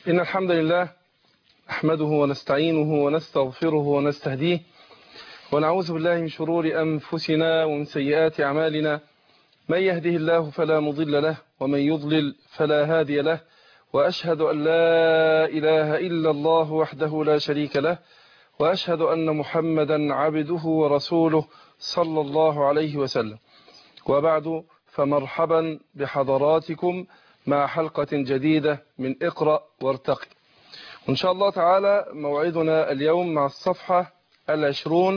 إن الحمد لله نحمده ونستعينه ونستغفره ونستهديه ونعوذ بالله من شرور أنفسنا ومن سيئات أعمالنا من يهده الله فلا مضل له ومن يضلل فلا هادي له وأشهد أن لا إله إلا الله وحده لا شريك له وأشهد أن محمدا عبده ورسوله صلى الله عليه وسلم وبعد فمرحبا بحضراتكم مع حلقة جديدة من اقرأ وارتقي وإن شاء الله تعالى موعدنا اليوم مع الصفحة العشرون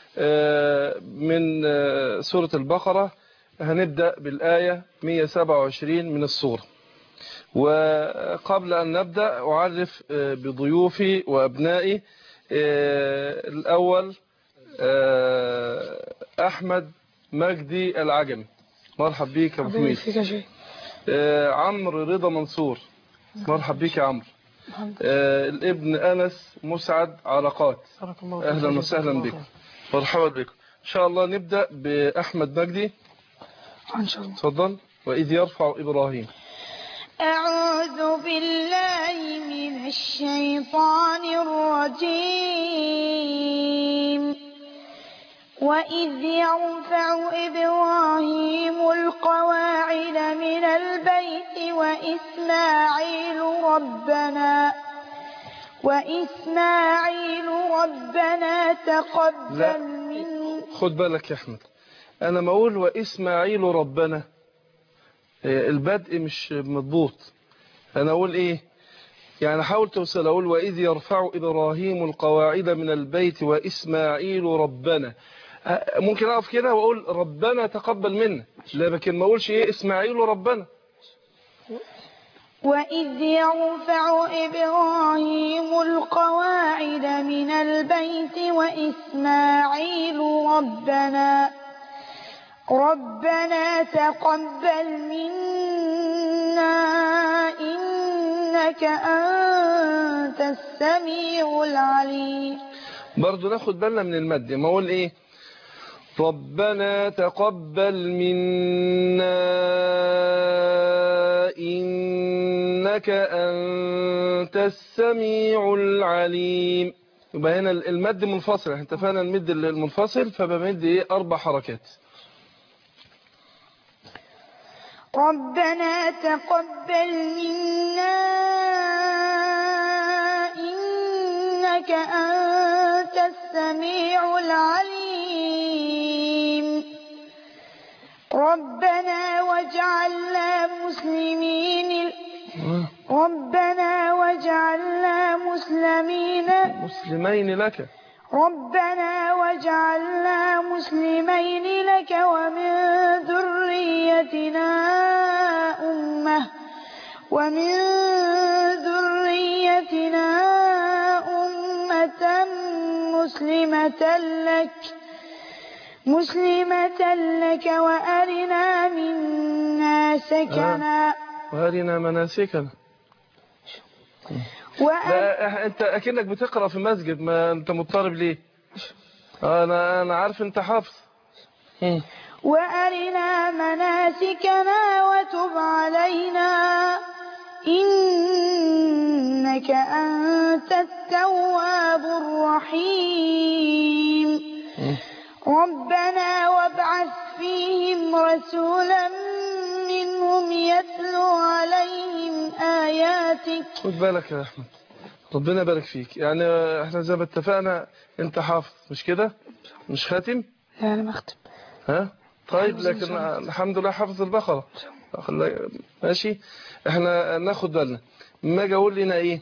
من سورة البقرة هنبدأ بالآية 127 من السورة وقبل أن نبدأ أعرف بضيوفي وأبنائي الأول أحمد مجدي العجمي مرحب بيك يا ابو حميد عمرو رضا منصور مرحب بيك يا عمرو الابن أنس مسعد علاقات أهلا وسهلا بكم مرحبا بكم إن شاء الله نبدأ بأحمد مجدي إن شاء الله تفضل وإذ يرفع إبراهيم أعوذ بالله من الشيطان الرجيم وإذ يرفع إبراهيم القواعد من البيت وإسماعيل ربنا وإسماعيل ربنا تقبل لا. منا خد بالك يا أحمد أنا ما أقول وإسماعيل ربنا البدء مش مضبوط أنا أقول إيه يعني حاول توصل أقول وإذ يرفع إبراهيم القواعد من البيت وإسماعيل ربنا ممكن أقف كده وأقول ربنا تقبل منا لا لكن ما أقولش إيه إسماعيل ربنا وإذ يرفع إبراهيم القواعد من البيت وإسماعيل ربنا ربنا تقبل منا إنك أنت السميع العليم برضو ناخد بالنا من المد ما أقول إيه ربنا تقبل منا إنك أنت السميع العليم يبقى هنا المد منفصل احنا اتفقنا المد المنفصل فبمد ايه اربع حركات ربنا تقبل منا إنك أنت السميع العليم ربنا واجعلنا مسلمين ربنا واجعلنا مسلمين مسلمين لك ربنا واجعلنا مسلمين لك ومن ذريتنا أمة ومن ذريتنا أمة مسلمة لك مسلمة لك وأرنا منا سكنا وهرنا مناسكنا وأ... لا انت اكنك بتقرا في مسجد ما انت مضطرب ليه انا انا عارف انت حافظ مم. وأرنا مناسكنا وتب علينا إنك أنت التواب الرحيم مم. ربنا وابعث فيهم رسولا منهم يتلو عليهم آياتك خد بالك يا احمد ربنا يبارك فيك يعني احنا زي ما اتفقنا انت حافظ مش كده مش خاتم لا أنا مختم ها طيب حافظ إن لكن شاء الله. الحمد لله حافظ البقرة خلي- ماشي احنا ناخد بالنا ما اجي اقول لنا ايه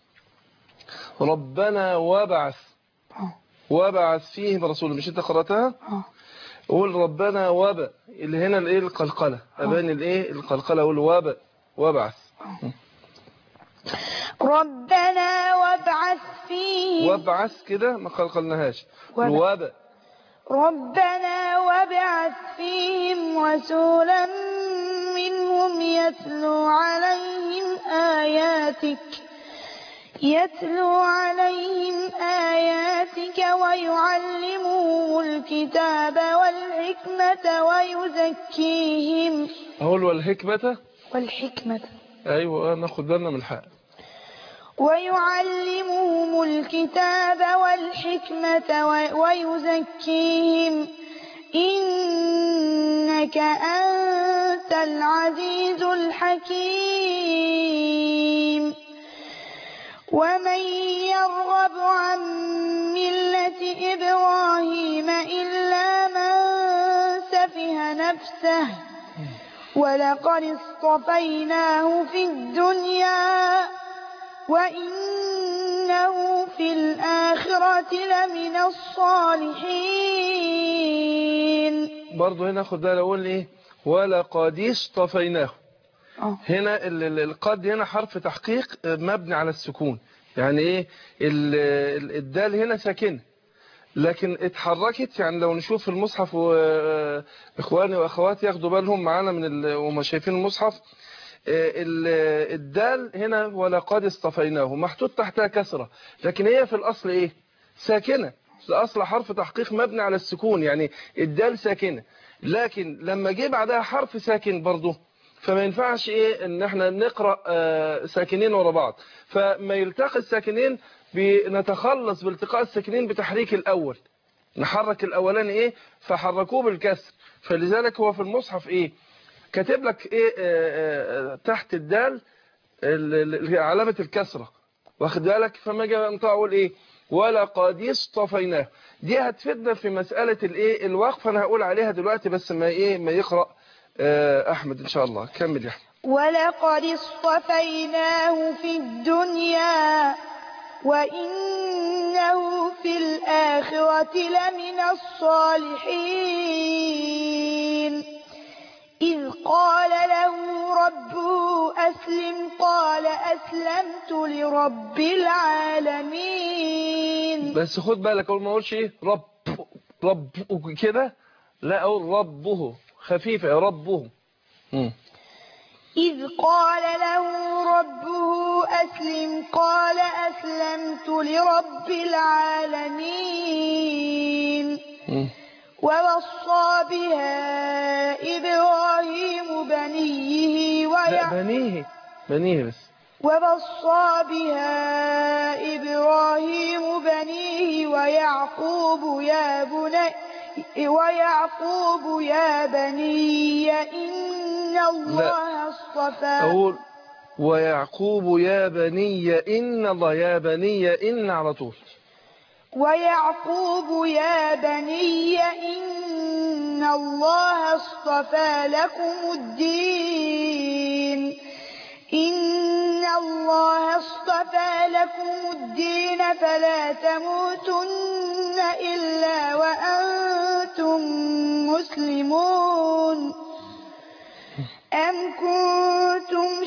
ربنا وابعث آه. وابعث فيهم رسول مش انت قرأتها آه. قول ربنا وبا اللي هنا الايه القلقلة ابان الايه القلقلة قول وبا وابعث ربنا وابعث فيهم وابعث كده ما قلقلناهاش وبا. وبا ربنا وابعث فيهم رسولا منهم يتلو عليهم آياتك يتلو عليهم آياتك ويعلمهم الكتاب والحكمة ويزكيهم اقول والحكمة والحكمة ايوه ناخد بالنا من الحق ويعلمهم الكتاب والحكمة و- ويزكيهم إنك أنت العزيز الحكيم ومن يرغب عن ملة إبراهيم إلا من سفه نفسه ولقد اصطفيناه في الدنيا وإنه في الآخرة لمن الصالحين برضه هنا خد بالك اقول ايه ولقد اصطفيناه هنا ال- ال- القد هنا حرف تحقيق مبني على السكون يعني ايه ال- ال- الدال هنا ساكنه لكن اتحركت يعني لو نشوف المصحف واخواني واخواتي ياخدوا بالهم معانا من ال- وهم شايفين المصحف آه، ال- الدال هنا ولقد اصطفيناه محطوط تحتها كسرة لكن هي في الأصل ايه ساكنة الأصل حرف تحقيق مبني على السكون يعني الدال ساكنة لكن لما جه بعدها حرف ساكن برضه فما ينفعش ايه ان احنا نقرأ آه، ساكنين ورا بعض فما يلتقي الساكنين بنتخلص بالتقاء الساكنين بتحريك الأول نحرك الأولاني ايه فحركوه بالكسر فلذلك هو في المصحف ايه كاتب لك ايه آه، آه، تحت الدال ال- ال- علامة الكسرة واخد بالك فما اجي انطق اقول ايه ولقد اصطفيناه دي هتفيدنا في مسألة الايه الوقف انا هقول عليها دلوقتي بس ما ايه ما يقرأ آه، احمد ان شاء الله كمل يا احمد ولقد اصطفيناه في الدنيا وإنه في الآخرة لمن الصالحين إذ قال له ربه أسلم قال أسلمت لرب العالمين بس خد بالك اول ما اقولش ايه رب رب كده لا اقول ربه خفيفة يا ربه مم. إذ قال له ربه أسلم قال أسلمت لرب العالمين مم. ووصى بها إبراهيم بنيه لا ويع... بنيه بنيه بس ووصى بها إبراهيم بنيه ويعقوب يا بني ويعقوب يا بني إن الله اصطفى أقول ويعقوب يا بني إن الله يا بني إن على طول ويعقوب يا بني إن الله اصطفى لكم الدين إن الله اصطفى لكم الدين فلا تموتن إلا وأنتم مسلمون أم كنتم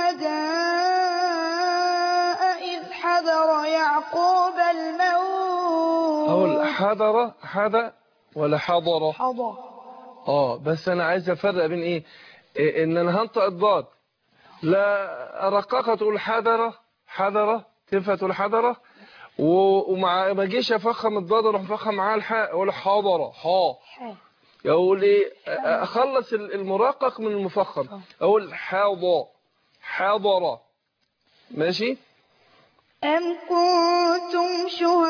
شهداء إذ حضر يعقوب الموت أقول حضر حدا ولا حضر حضر اه بس أنا عايز أفرق بين إيه, إيه إن أنا هنطق الضاد لا أرققها تقول حضر حضر تنفع تقول حضر و- ومع ما جيش أفخم الضاد أروح مفخم معاه الحاء أقول حضر حا يقول ايه اخلص المرقق من المفخم اقول حاضر حاضر ماشي أم كنتم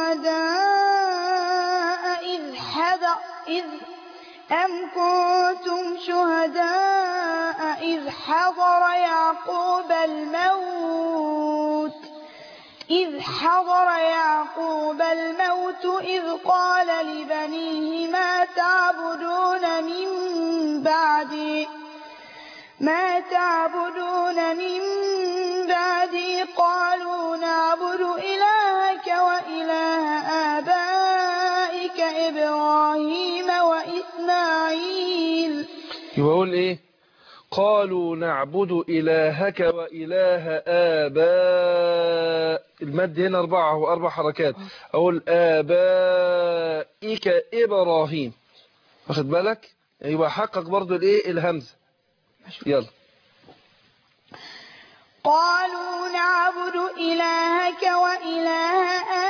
شهداء إذ حضر إذ أم كنتم شهداء إذ حضر يعقوب الموت إذ حضر يعقوب الموت إذ قال لبنيه ما تعبدون من بعدي ما تعبدون من بعدي قالوا نعبد إلهك وإله آبائك إبراهيم وإسماعيل يقول ايه قالوا نعبد إلهك وإله آباء المد هنا أربعة وأربع حركات أقول آبائك إبراهيم واخد بالك يبقى حقق برضو الإيه الهمزة يلا قالوا نعبد إلهك وإله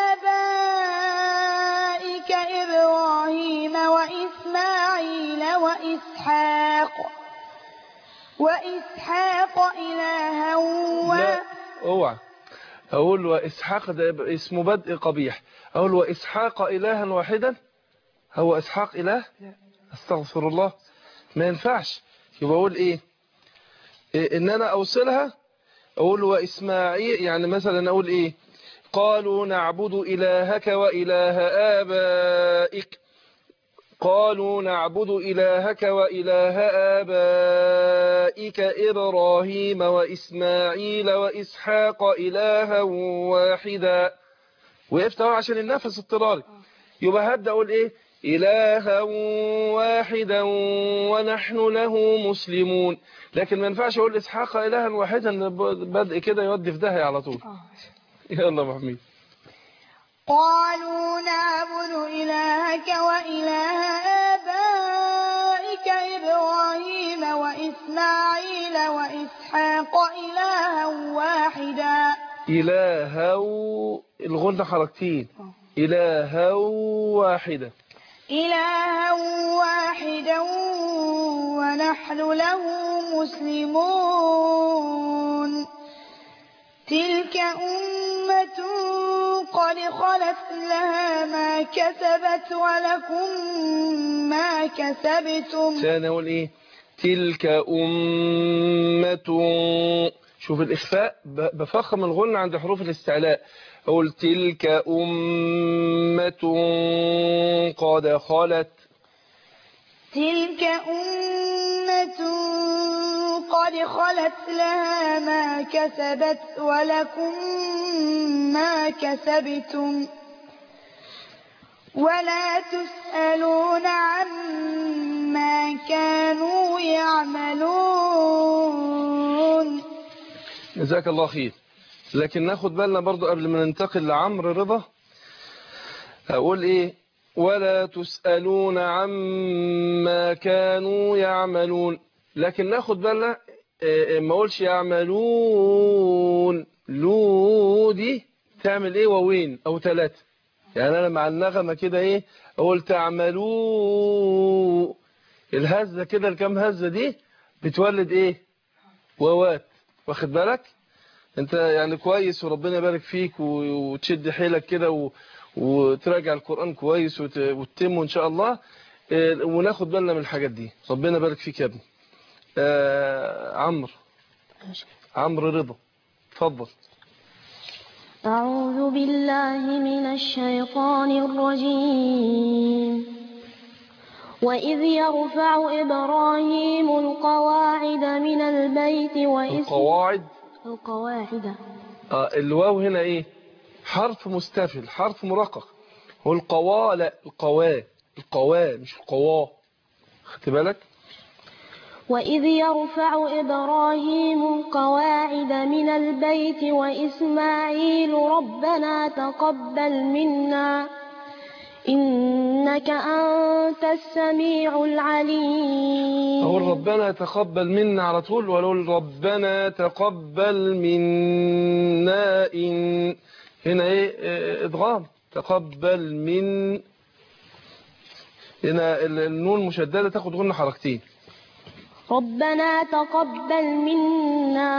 آبائك إبراهيم وإسماعيل وإسحاق وإسحاق إلها و... لا اوعى اقول واسحاق ده يبقى اسمه بدء قبيح اقول واسحاق الها واحدا هو اسحاق اله استغفر الله ما ينفعش يبقى اقول ايه, إيه ان انا اوصلها اقول واسماعيل يعني مثلا اقول ايه قالوا نعبد الهك واله ابائك قالوا نعبد إلهك وإله آبائك إبراهيم وإسماعيل وإسحاق إلها واحدا وقفت اهو عشان النفس اضطراري يبقى هبدأ أقول إيه إلها واحدا ونحن له مسلمون لكن ما ينفعش أقول إسحاق إلها واحدا بدء كده يودي في داهية على طول يلا يا حميد قالوا نعبد إلهك وإله آبائك إبراهيم وإسماعيل وإسحاق إلها واحدا إلها الغنة حركتين إلها واحدة إلها واحدا ونحن له مسلمون تلك أمة قد خلت لها ما كسبت ولكم ما كسبتم ثاني أقول إيه تلك أمة شوف الإخفاء بفخم الغنة عند حروف الاستعلاء أقول تلك أمة قد خلت تلك أمة قد خلت لها ما كسبت ولكم ما كسبتم ولا تسألون عما كانوا يعملون جزاك الله خير لكن ناخد بالنا برضو قبل ما ننتقل لعمرو رضا أقول إيه ولا تسألون عما كانوا يعملون لكن ناخد بالنا ما اقولش يعملون لو دي تعمل ايه ووين او ثلاثة يعني انا مع النغمة كده ايه اقول تعملوا الهزة كده الكام هزة دي بتولد ايه ووات واخد بالك انت يعني كويس وربنا يبارك فيك وتشد حيلك كده و... وتراجع القرآن كويس وت... وتتمه ان شاء الله وناخد بالنا من الحاجات دي ربنا يبارك فيك يا ابني آه عمرو عمرو رضا اتفضل أعوذ بالله من الشيطان الرجيم وإذ يرفع إبراهيم القواعد من البيت وإسماعيل القواعد القواعد آه الواو هنا ايه حرف مستفل حرف مرقق هو القوا لا القوا القوا مش القوا خدت بالك وإذ يرفع إبراهيم القواعد من البيت وإسماعيل ربنا تقبل منا إنك أنت السميع العليم أقول ربنا تقبل منا على طول ولو ربنا تقبل منا إن هنا إيه إدغام تقبل من هنا النون مشددة تاخد غنى حركتين ربنا تقبل منا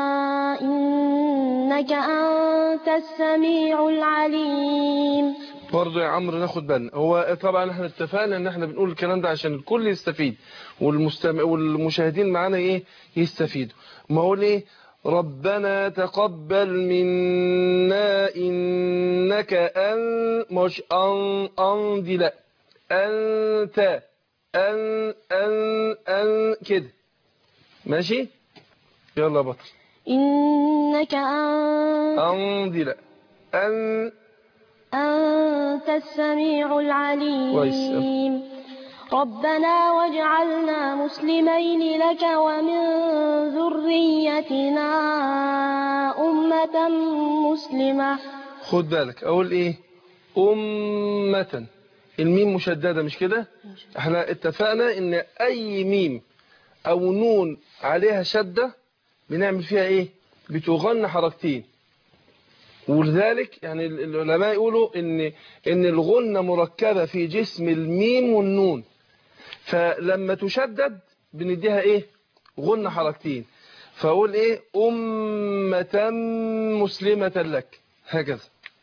إنك أنت السميع العليم برضه يا عمرو ناخد بالنا هو طبعا احنا اتفقنا ان احنا بنقول الكلام ده عشان الكل يستفيد والمستمع والمشاهدين معانا ايه يستفيدوا ما هو ليه ربنا تقبل منا انك ان مش ان ان دي لا انت ان ان ان كده ماشي يلا يا بطل إنك أنت, ان دي لا ان أنت السميع كويس. العليم ربنا واجعلنا مسلمين لك ومن ذريتنا أمة مسلمة خد بالك اقول ايه امة الميم مشددة مش كده احنا اتفقنا ان اي ميم او نون عليها شدة بنعمل فيها ايه بتغن حركتين ولذلك يعني العلماء يقولوا ان ان الغنة مركبة في جسم الميم والنون فلما تشدد بنديها ايه غنة حركتين فاقول ايه ام أمة مسلمة لك هكذا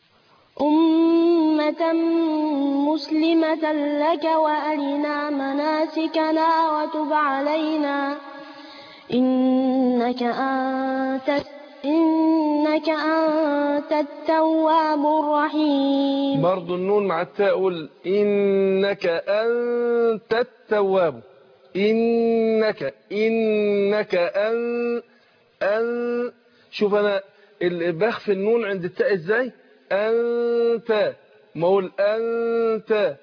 أمة مسلمة لك وأرنا مناسكنا وتب علينا إنك أنت إنك أنت التواب الرحيم برضو النون مع التاء قول إنك أنت التواب إنك إنك أن أن شوف أنا ال- بخفي النون عند التاء إزاي أنت ما أقول أنت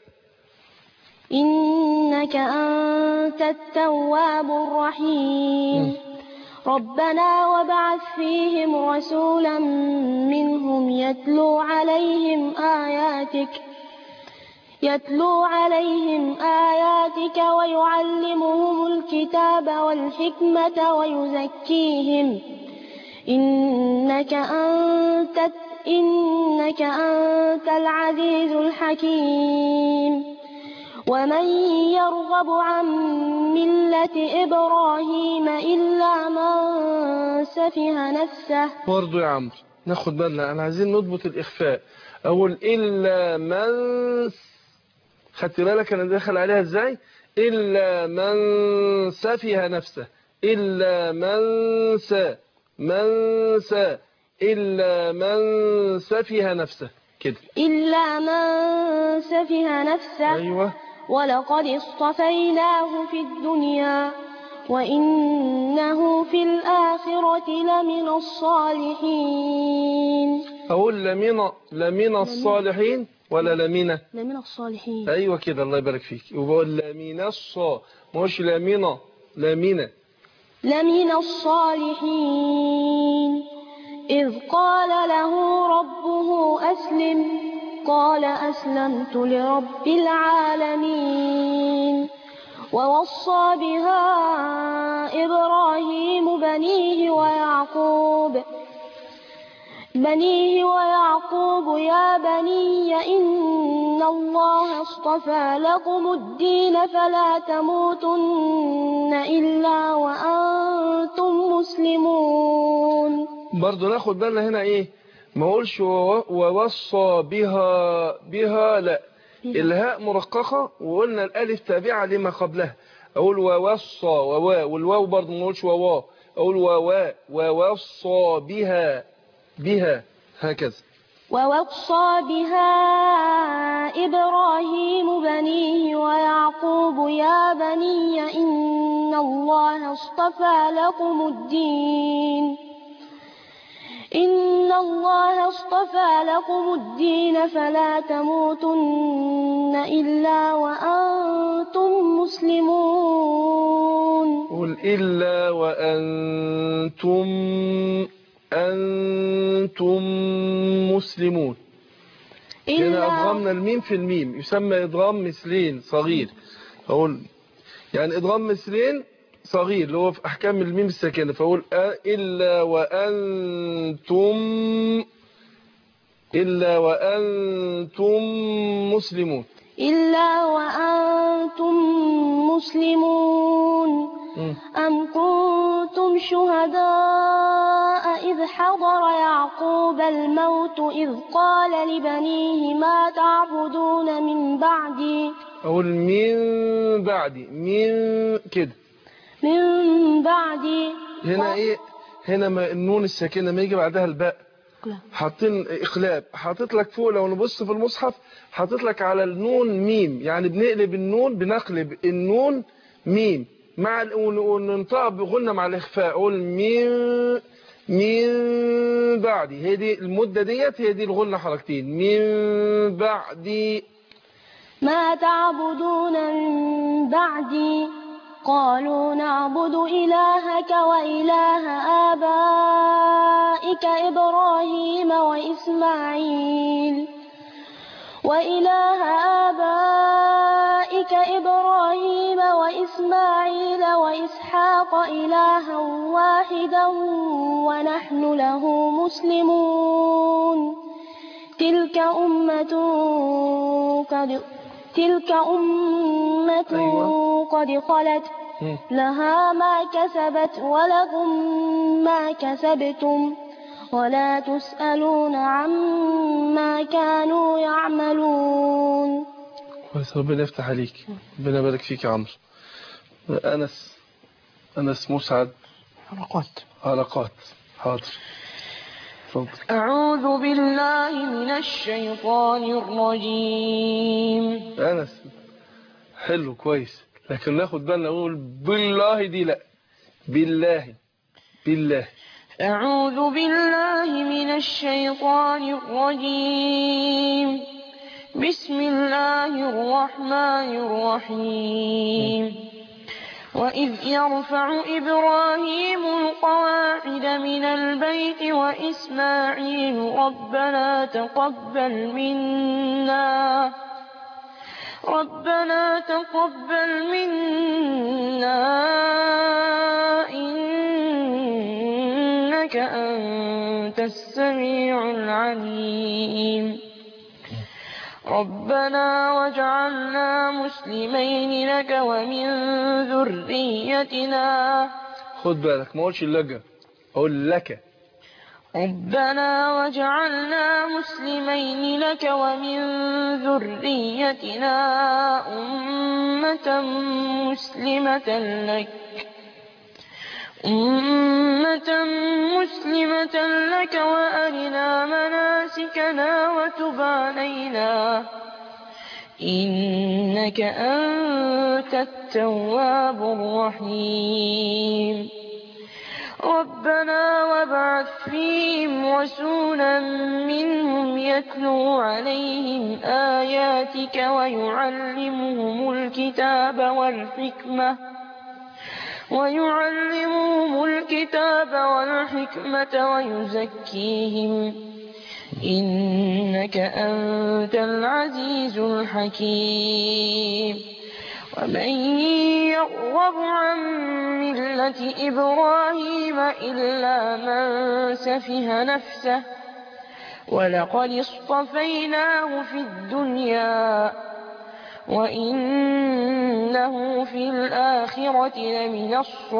إنك أنت التواب الرحيم ربنا وابعث فيهم رسولا منهم يتلو عليهم آياتك يتلو عليهم آياتك ويعلمهم الكتاب والحكمة ويزكيهم إنك أنت إنك أنت العزيز الحكيم ومن يرغب عن ملة إبراهيم إلا من سفه نفسه برضو يا عمرو ناخد بالنا أنا عايزين نضبط الإخفاء أقول إلا من خدت بالك أنا داخل عليها إزاي إلا من سفه نفسه إلا من سا من سا إلا من سفه نفسه كده إلا من سفه نفسه أيوة ولقد اصطفيناه في الدنيا وإنه في الآخرة لمن الصالحين أقول لمن لمن الصالحين ولا لمن لمن الصالحين أيوة كده الله يبارك فيك وبقول لمن الصا مش لمن لمن لمن الصالحين إذ قال له ربه أسلم قال أسلمت لرب العالمين ووصى بها إبراهيم بنيه ويعقوب بنيه ويعقوب يا بني إن الله اصطفى لكم الدين فلا تموتن إلا وأنتم مسلمون برضه ناخد بالنا هنا ايه ما اقولش وو- ووصى بها بها لا الهاء مرققة وقلنا الالف تابعة لما قبلها اقول ووصى ووا والواو برضه ما اقولش ووا اقول ووا ووصى بها بها هكذا ووصى بها إبراهيم بنيه ويعقوب يا بني إن الله اصطفى لكم الدين إن الله اصطفى لكم الدين فلا تموتن إلا وأنتم مسلمون قل إلا وأنتم أنتم مسلمون هنا أضغمنا الميم في الميم يسمى إضغام مثلين صغير أقول يعني إضغام مثلين صغير اللي هو في أحكام الميم الساكنة فأقول أ- إلا وأنتم إلا وأنتم مسلمون إلا وأنتم مسلمون مم. أم كنتم شهداء إذ حضر يعقوب الموت إذ قال لبنيه ما تعبدون من بعدي أقول من بعدي من كده من بعدي هنا ايه هنا ما النون الساكنه ما يجي بعدها الباء لا. حاطين اقلاب حاطط لك فوق لو نبص في المصحف حاطط لك على النون ميم يعني بنقلب النون بنقلب النون ميم مع ال- ون- وننطق بغنى مع الاخفاء اقول من من بعدي هي دي المده ديت هي دي الغنى حركتين من بعدي ما تعبدون من بعدي قالوا نعبد إلهك وإله آبائك إبراهيم وإسماعيل وإله آبائك إبراهيم وإسماعيل وإسحاق إلها واحدا ونحن له مسلمون تلك أمة قد تلك أمة أيوة. قد خلت مم. لها ما كسبت ولكم ما كسبتم ولا تسألون عما كانوا يعملون كويس ربنا يفتح عليك ربنا يبارك فيك يا عمرو أنس أنس مسعد حلقات علاقات حاضر اتفضل أعوذ بالله من الشيطان الرجيم أنس حلو كويس لكن ناخد بالنا نقول بالله دي لا بالله بالله أعوذ بالله من الشيطان الرجيم بسم الله الرحمن الرحيم وإذ يرفع إبراهيم القواعد من البيت وإسماعيل ربنا تقبل منا ربنا تقبل منا إنك أنت السميع العليم ربنا واجعلنا مسلمين لك ومن ذريتنا خد بالك ما اقولش اللجة اقول لك ربنا واجعلنا مسلمين لك ومن ذريتنا أمة مسلمة لك أمة مسلمة لك وأرنا مناسكنا وتب علينا إنك أنت التواب الرحيم ربنا وابعث فيهم رسولا منهم يتلو عليهم آياتك ويعلمهم الكتاب والحكمة ويعلمهم الكتاب والحكمة ويزكيهم إنك أنت العزيز الحكيم ومن يرغب عن ملة إبراهيم إلا من سفه نفسه ولقد اصطفيناه في الدنيا وإنه في الآخرة لمن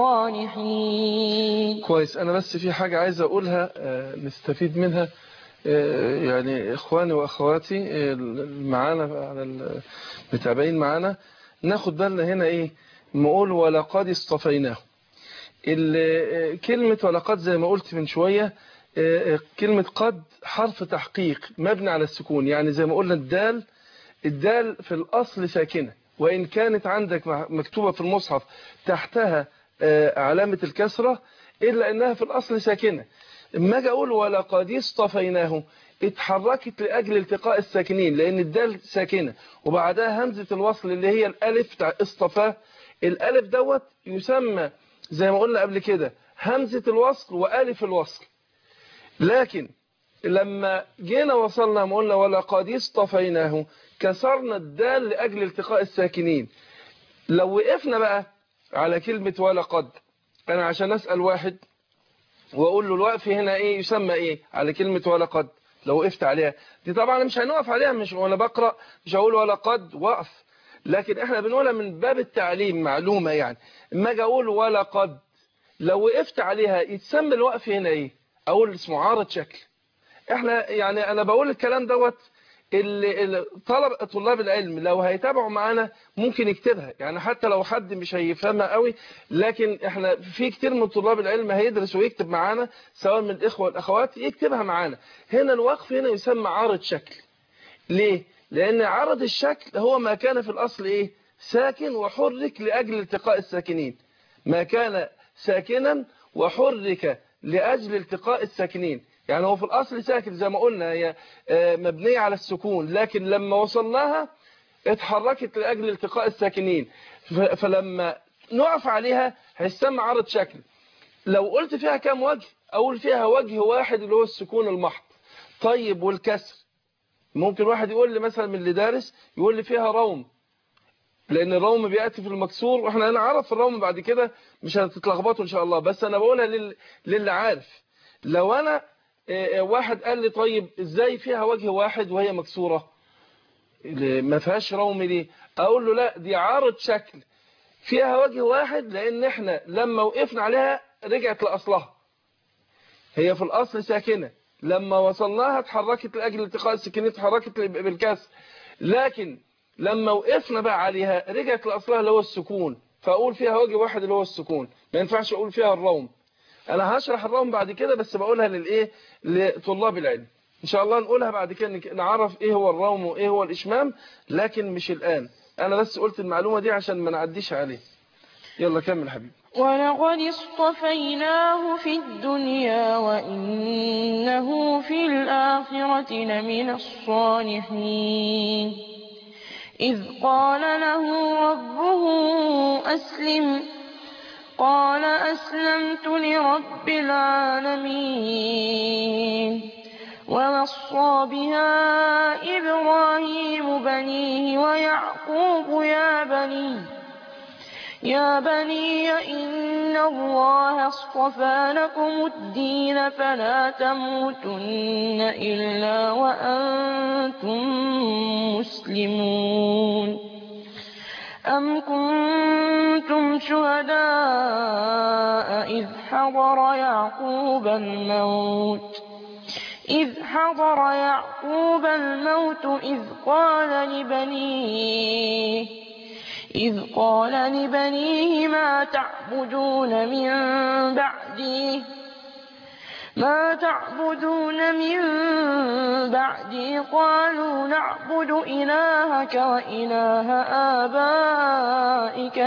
الصالحين كويس انا بس في حاجة عايز اقولها آه، نستفيد منها آه، يعني اخواني واخواتي آه، معانا على المتابعين معانا ناخد بالنا هنا ايه نقول ولقد اصطفيناه ال- كلمة ولقد زي ما قلت من شوية آه، كلمة قد حرف تحقيق مبني على السكون يعني زي ما قلنا الدال الدال في الأصل ساكنة وإن كانت عندك مع- مكتوبة في المصحف تحتها آه، علامة الكسرة إلا أنها في الأصل ساكنة اما اجي أقول ولقد اصطفيناه اتحركت لأجل التقاء الساكنين لأن الدال ساكنة وبعدها همزة الوصل اللي هي الألف بتاع اصطفاه الألف دوت يسمى زي ما قلنا قبل كده همزة الوصل وألف الوصل لكن لما جينا وصلنا ما قلنا ولقد اصطفيناه كسرنا الدال لأجل التقاء الساكنين لو وقفنا بقى على كلمة ولقد أنا عشان أسأل واحد وأقول له الوقف هنا إيه يسمى إيه على كلمة ولقد لو وقفت عليها دي طبعا مش هنقف عليها مش وأنا بقرأ مش هقول ولقد وقف لكن احنا بنقولها من باب التعليم معلومة يعني اما اجي اقول ولقد لو وقفت عليها يتسمى الوقف هنا ايه اقول اسمه عارض شكل احنا يعني انا بقول الكلام دوت اللي اللي طلب طلاب العلم لو هيتابعوا معانا ممكن يكتبها يعني حتى لو حد مش هيفهمها قوي لكن احنا في كتير من طلاب العلم هيدرس ويكتب معانا سواء من الاخوه والاخوات يكتبها معانا هنا الوقف هنا يسمى عارض شكل ليه لان عرض الشكل هو ما كان في الاصل ايه ساكن وحرك لاجل التقاء الساكنين ما كان ساكنا وحرك لاجل التقاء الساكنين يعني هو في الاصل ساكن زي ما قلنا هي آه، مبنيه على السكون لكن لما وصلناها اتحركت لاجل التقاء الساكنين ف- فلما نقف عليها هيسمى عرض شكل لو قلت فيها كام وجه اقول فيها وجه واحد اللي هو السكون المحض طيب والكسر ممكن واحد يقول لي مثلا من اللي دارس يقول لي فيها روم لان الروم بياتي في المكسور واحنا هنعرف الروم بعد كده مش هتتلخبطوا ان شاء الله بس انا بقولها لل... للي عارف لو انا آه، آه، واحد قال لي طيب ازاي فيها وجه واحد وهي مكسوره اللي ما فيهاش روم ليه اقول له لا دي عارض شكل فيها وجه واحد لان احنا لما وقفنا عليها رجعت لاصلها هي في الاصل ساكنه لما وصلناها اتحركت لاجل التقاء السكنين اتحركت بالكسر لكن لما وقفنا بقى عليها رجعت لاصلها اللي هو السكون فاقول فيها وجه واحد اللي هو السكون ما ينفعش اقول فيها الروم انا هشرح الروم بعد كده بس بقولها للايه لطلاب العلم ان شاء الله نقولها بعد كده نك- نعرف ايه هو الروم وايه هو الاشمام لكن مش الان انا بس قلت المعلومه دي عشان ما نعديش عليه يلا كمل حبيبي ولقد اصطفيناه في الدنيا وإنه في الآخرة لمن الصالحين إذ قال له ربه أسلم قال أسلمت لرب العالمين ووصى بها إبراهيم بنيه ويعقوب يا بني يا بني إن الله اصطفى لكم الدين فلا تموتن إلا وأنتم مسلمون أم كنتم شهداء إذ حضر يعقوب الموت إذ حضر يعقوب الموت إذ قال لبنيه إذ قال لبنيه ما تعبدون من بعدي ما تعبدون من بعدي قالوا نعبد إلهك وإله آبائك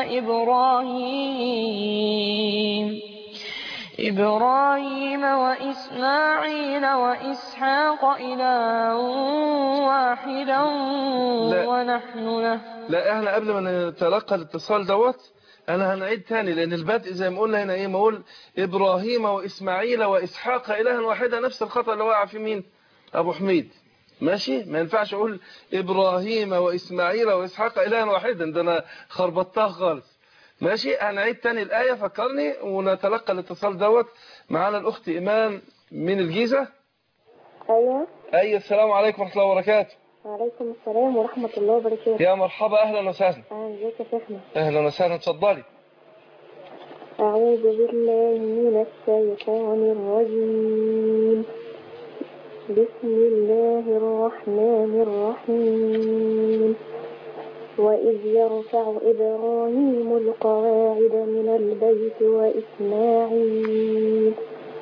إبراهيم إبراهيم وإسماعيل وإسحاق إلها واحدا لا. ونحن له لا احنا قبل ما نتلقى الاتصال دوت انا هنعيد تاني لان البدء زي ما قلنا هنا ايه ما اقول ابراهيم واسماعيل واسحاق الها واحدا نفس الخطا اللي وقع في مين ابو حميد ماشي ما ينفعش اقول ابراهيم واسماعيل واسحاق الها واحدا ده انا خربطتها خالص ماشي هنعيد تاني الايه فكرني ونتلقى الاتصال دوت معانا الاخت ايمان من الجيزه ايوه اي السلام عليكم ورحمه الله وبركاته وعليكم السلام ورحمة الله وبركاته يا مرحبا اهلا وسهلا أهلا ازيك يا شيخنا اهلا وسهلا اتفضلي أعوذ بالله من الشيطان الرجيم بسم الله الرحمن الرحيم وإذ يرفع إبراهيم القواعد من البيت وإسماعيل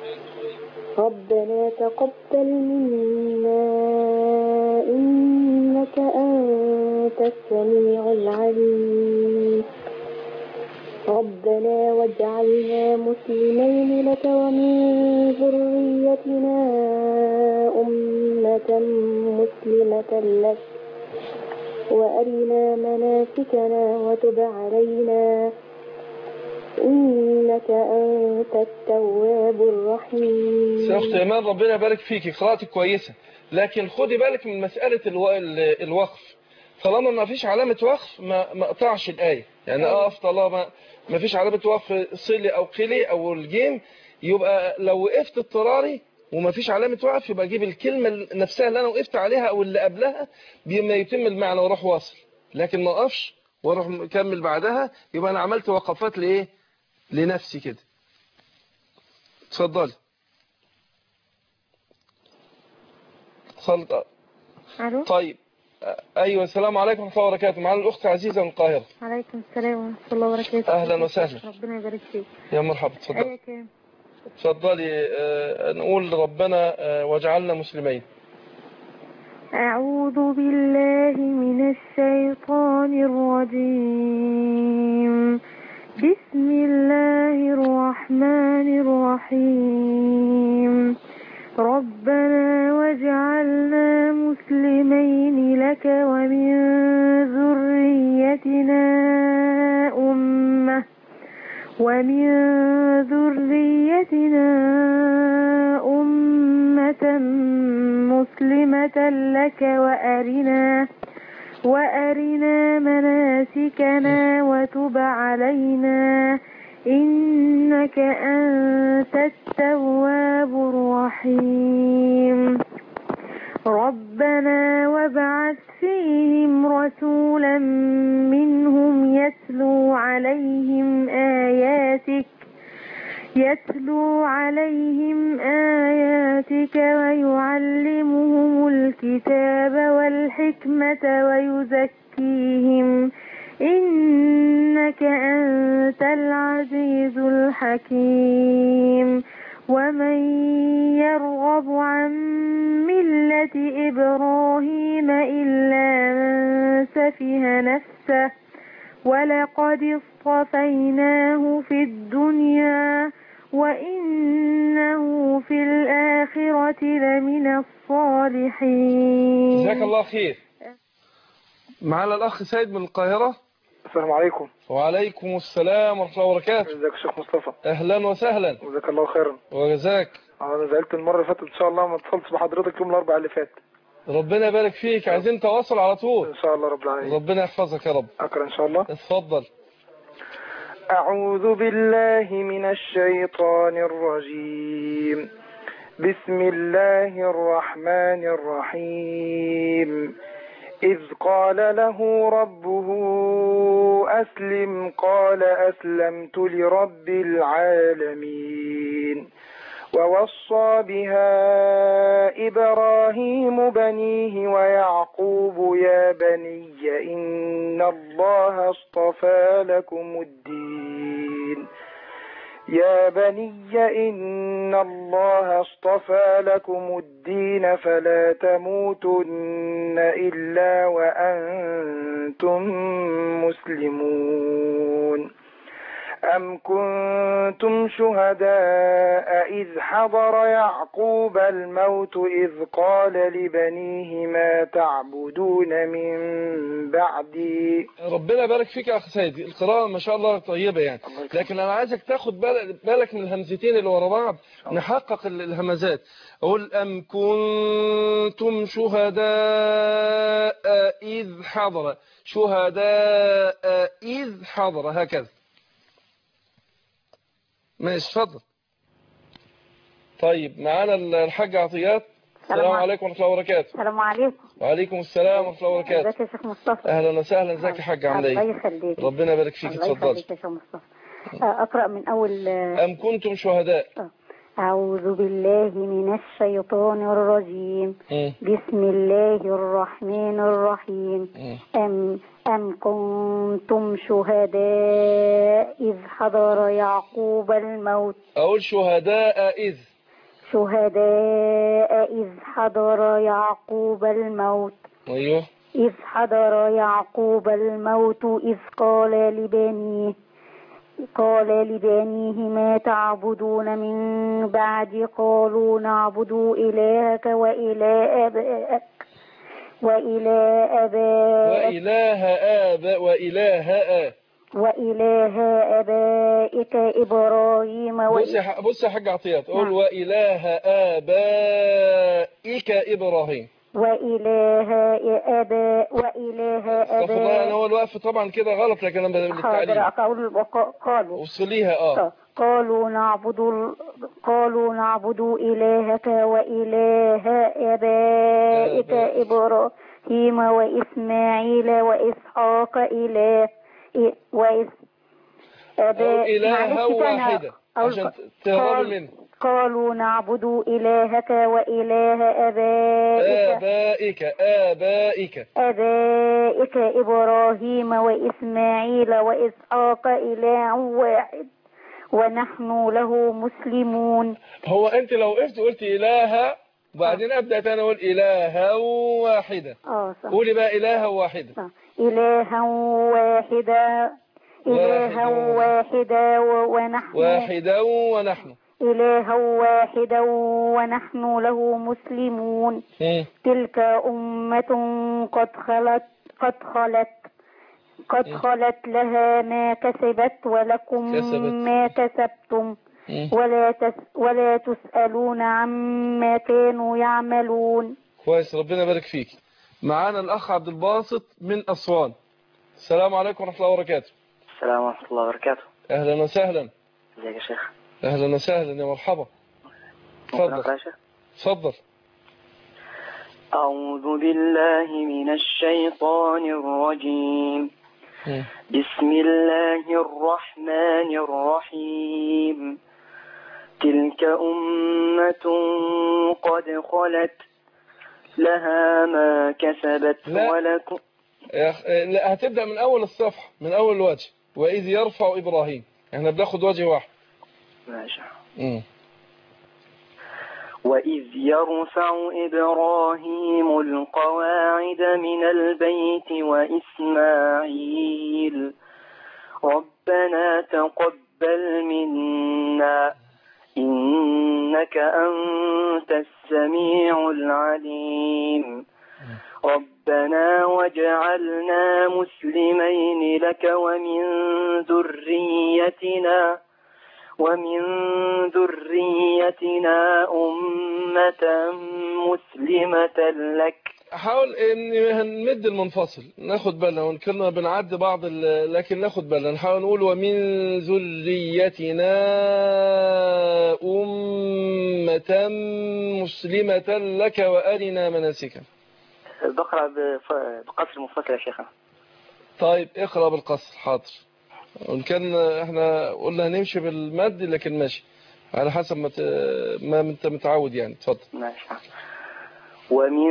ربنا تقبل منا إنك أنت السميع العليم ربنا واجعلنا مسلمين لك ومن ذريتنا أمة مسلمة لك وأرنا مناسكنا وتب علينا إنك أنت التواب الرحيم يا اخت ايمان ربنا يبارك فيكي قراءتك كويسه لكن خدي بالك من مساله الو... ال- الوقف طالما ما فيش علامه وقف ما ما اقطعش الايه يعني اقف طالما ما فيش علامه وقف صلي او قلي او الجيم يبقى لو وقفت اضطراري وما فيش علامه وقف يبقى اجيب الكلمه نفسها اللي انا وقفت عليها او اللي قبلها بما يتم المعنى واروح واصل لكن ما اقفش واروح مكمل بعدها يبقى انا عملت وقفات لايه لنفسي كده اتفضلي صلت ألو طيب أ- ايوه السلام عليكم ورحمه الله وبركاته معانا الاخت عزيزه من القاهره عليكم السلام ورحمة الله وبركاته أهلا وسهلا. ربنا يبارك فيك يا مرحبا اتفضلي آية كام؟ اتفضلي آه، نقول ربنا آه، واجعلنا مسلمين أعوذ بالله من الشيطان الرجيم بسم الله الرحمن الرحيم ربنا واجعلنا مسلمين لك ومن ذريتنا أمة ومن ذريتنا أمة مسلمة لك وأرنا وأرنا مناسكنا وتب علينا إنك أنت التواب الرحيم ربنا وابعث فيهم رسولا منهم يتلو يتلو عليهم آياتك يتلو عليهم آياتك ويعلمهم الكتاب والحكمة ويزكيهم إنك أنت العزيز الحكيم ومن يرغب عن ملة إبراهيم إلا من سفه نفسه ولقد اصطفيناه في الدنيا وإنه في الآخرة لمن الصالحين جزاك الله خير معنا الأخ سيد من القاهرة السلام عليكم وعليكم السلام ورحمة الله وبركاته ازيك يا شيخ مصطفى أهلا وسهلا جزاك الله خيرا وجزاك انا زعلت المره اللي فاتت ان شاء الله ما اتصلتش بحضرتك يوم الاربعاء اللي فات ربنا يبارك فيك عايزين تواصل على طول ان شاء الله رب العالمين ربنا يحفظك يا رب اقرا ان شاء الله اتفضل أعوذ بالله من الشيطان الرجيم بسم الله الرحمن الرحيم إذ قال له ربه أسلم قال أسلمت لرب العالمين ووصى بها إبراهيم بنيه ويعقوب يا بني إن الله اصطفى لكم الدين يا بني إن الله اصطفى لكم الدين فلا تموتن إلا وأنتم مسلمون أم كنتم شهداء إذ حضر يعقوب الموت إذ قال لبنيه ما تعبدون من بعدي ربنا يبارك فيك يا أخ سيد القراءة ما شاء الله طيبة يعني لكن أنا عايزك تاخد بال- بالك من الهمزتين اللي ورا بعض نحقق ال- الهمزات أقول أم كنتم شهداء إذ حضر شهداء إذ حضر هكذا ماشي اتفضل طيب معانا الحاج عطيات السلام عليكم ورحمة الله وبركاته السلام عليكم وعليكم السلام ورحمة الله وبركاته ازيك يا شيخ مصطفى أهلا وسهلا ازيك يا حاج عامل الله ايه يخليك ربنا يبارك فيك الله اتفضل يخليك يا شيخ مصطفى آه، اقرا من اول آه، أم كنتم شهداء اعوذ بالله من الشيطان الرجيم مم. بسم الله الرحمن الرحيم مم. أم أم كنتم شهداء إذ حضر يعقوب الموت أقول شهداء إذ شهداء إذ حضر يعقوب الموت أيوه إذ حضر يعقوب الموت إذ قال لبنيه قال لبنيه ما تعبدون من بعد قالوا نعبد إلهك وإله آبائك وإله آبائك وإله آب وإله آ وإله آبائك إبراهيم بص يا وإسحاق ح- بص يا حاج عطيات قول نعم. وإله آبائك إبراهيم وإله آباء وإله استغفر الله يعني آباء هو الوقف طبعا كده غلط لكن انا حاضر بالتعليم أقول قالوا وصليها اه قالوا نعبد ال- قالوا نعبد إلهك وإله آبائك آباء. إبراهيم وإسماعيل وإسحاق إله إ- وإس أو آباء إلها معلش أنا واحدة أقول- عشان تهربوا قال- منه قالوا نعبد إلهك وإله آبائك آبائك آبائك آبائك إبراهيم وإسماعيل وإسحاق إله واحد ونحن له مسلمون هو أنت لو وقفت قلت إله وبعدين أبدأ تاني أقول إلها واحدة اه صح قولي بقى إله واحدة صح. إلها واحدا إلها واحد. واحدا و- ونحن واحدا ونحن إلها واحدا ونحن له مسلمون مم. تلك أمة قد خلت قد خلت قد مم. خلت لها ما كسبت ولكم كسبت. ما كسبتم مم. ولا تس ولا تسألون عما كانوا يعملون كويس ربنا يبارك فيك معانا الأخ عبد الباسط من أسوان السلام عليكم ورحمة الله وبركاته السلام ورحمة الله وبركاته أهلا وسهلا ازيك يا شيخ أهلا وسهلا يا مرحبا ممكن اتفضل أقرأ يا شيخ اتفضل أعوذ بالله من الشيطان الرجيم مم. بسم الله الرحمن الرحيم تلك أمة قد خلت لها ما كسبت لا. ولكم يا أخ- آه، لا هتبدأ من أول الصفحة من أول الوجه وإذ يرفع إبراهيم احنا بناخد وجه واحد ماشي مم. وإذ يرفع إبراهيم القواعد من البيت وإسماعيل ربنا تقبل منا إنك أنت السميع العليم ربنا واجعلنا مسلمين لك ومن ذريتنا ومن ذريتنا أمة مسلمة لك حاول ان هنمد المنفصل ناخد بالنا وان كنا بنعد بعض ال- لكن ناخد بالنا نحاول نقول ومن ذريتنا أمة مسلمة لك وأرنا مناسكا بقرأ بف- بقصر منفصل يا شيخنا طيب اقرأ بالقصر حاضر وان كان احنا قلنا هنمشي بالمد لكن ماشي على حسب ما ت- ما انت متعود يعني اتفضل ماشي ومن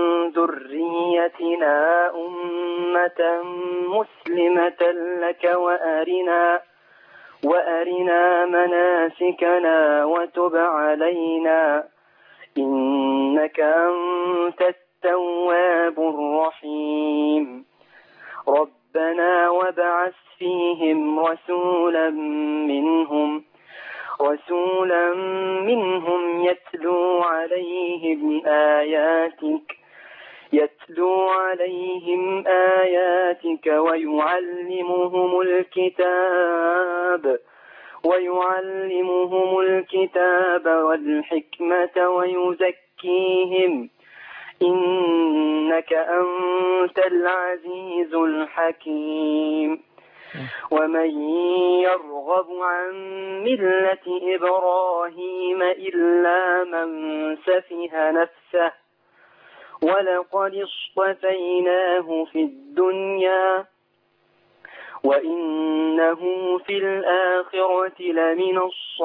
ذريتنا أمة مسلمة لك وأرنا وأرنا مناسكنا وتب علينا إنك أنت التواب الرحيم ربنا وابعث فيهم رسولا منهم رسولا منهم يتلو عليهم آياتك يتلو عليهم آياتك ويعلمهم الكتاب ويعلمهم الكتاب والحكمة ويزكيهم إنك أنت العزيز الحكيم ومن يرغب عن ملة إبراهيم إلا من سفه نفسه ولقد اصطفيناه في الدنيا وإنه في الآخرة لمن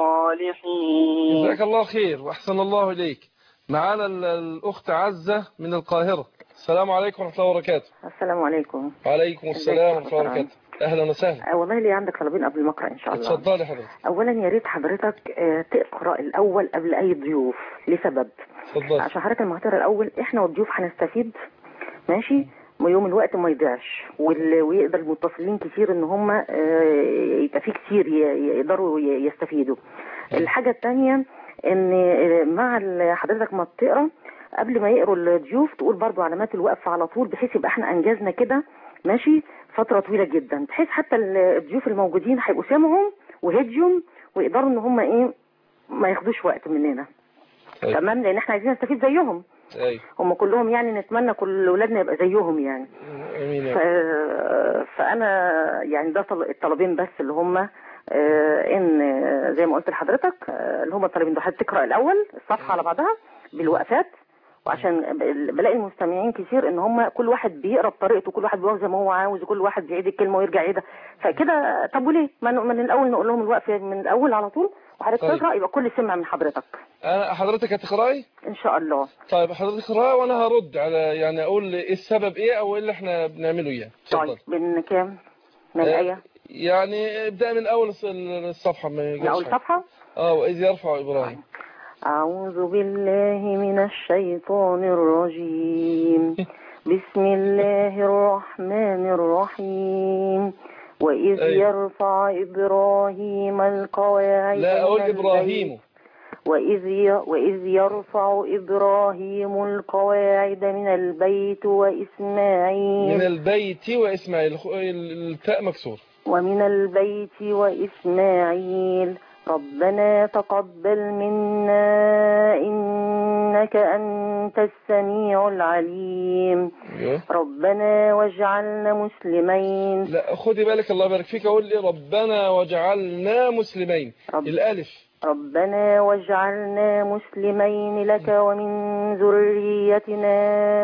الصالحين جزاك الله خير واحسن الله اليك معانا ال- الاخت عزة من القاهرة السلام عليكم ورحمة الله وبركاته السلام عليكم وعليكم السلام ورحمة الله وبركاته اهلا وسهلا آه، والله لي عندك طلبين قبل ما اقرا ان شاء الله اتفضلي حضرتك اولا يا ريت حضرتك آه، تقرا الاول قبل اي ضيوف لسبب اتفضلي عشان حضرتك المحترى الاول احنا والضيوف هنستفيد ماشي ويوم الوقت ما يضيعش وال- ويقدر المتصلين كتير ان هم آه، يبقى في كتير ي- يقدروا ي- يستفيدوا الحاجة التانية ان آه، مع ال- حضرتك ما بتقرا قبل ما يقروا الضيوف تقول برضو علامات الوقف على طول بحيث يبقى احنا انجزنا كده ماشي فترة طويلة جدا بحيث حتى ال- الضيوف الموجودين هيبقوا سامعهم وهديهم ويقدروا ان هم ايه ما ياخدوش وقت مننا طيب. تمام لان احنا عايزين نستفيد زيهم ايوه هم كلهم يعني نتمنى كل اولادنا يبقى زيهم يعني امين يا ف... رب. فانا يعني ده طل... الطلبين بس اللي هم آه، ان آه، زي ما قلت لحضرتك آه، اللي هم الطلبين دول تقرا الاول الصفحه على بعضها بالوقفات وعشان ب- بلاقي المستمعين كتير ان هم كل واحد بيقرا بطريقته كل واحد بيقف زي ما هو عاوز وكل واحد بيعيد الكلمه ويرجع يعيدها فكده طب وليه؟ ما ن- من الاول نقول لهم الوقف من الاول على طول وحضرتك طيب. تقرا يبقى كل سمع من حضرتك أنا حضرتك هتقراي ان شاء الله طيب حضرتك اقراي وانا هرد على يعني اقول ايه السبب ايه او ايه اللي احنا بنعمله يعني اتفضل طيب من كام؟ من آه، الايه؟ يعني ابدا من اول الص- الصفحه ما من يجيش اول حاجة. صفحه؟ اه واذ يرفع ابراهيم أعوذ بالله من الشيطان الرجيم بسم الله الرحمن الرحيم وإذ أيوة. يرفع إبراهيم القواعد لا اقول من البيت- ابراهيم وإذ ي... وإذ يرفع إبراهيم القواعد من البيت وإسماعيل من البيت واسماعيل الخ- ال- التاء مكسور ومن البيت وإسماعيل ربنا تقبل منا إنك أنت السميع العليم ايوه ربنا واجعلنا مسلمين لا خدي بالك الله يبارك فيك اقول لي ربنا وجعلنا مسلمين رب. الالف ربنا واجعلنا مسلمين لك ومن ذريتنا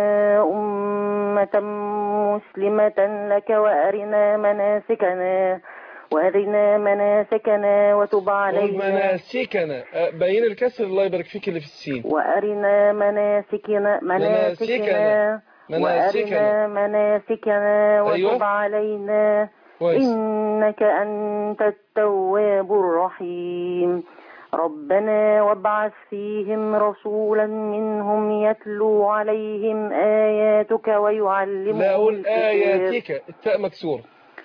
أمة مسلمة لك وأرنا مناسكنا وأرنا مناسكنا وتب قول علينا مناسكنا أه، بين الكسر الله يبارك فيك اللي في السين وأرنا مناسكنا مناسكنا مناسكنا وأرنا مناسكنا أيوة. وتب علينا كويس إنك أنت التواب الرحيم ربنا وابعث فيهم رسولا منهم يتلو عليهم آياتك ويعلمهم لا أقول الكتاب. آياتك التاء مكسورة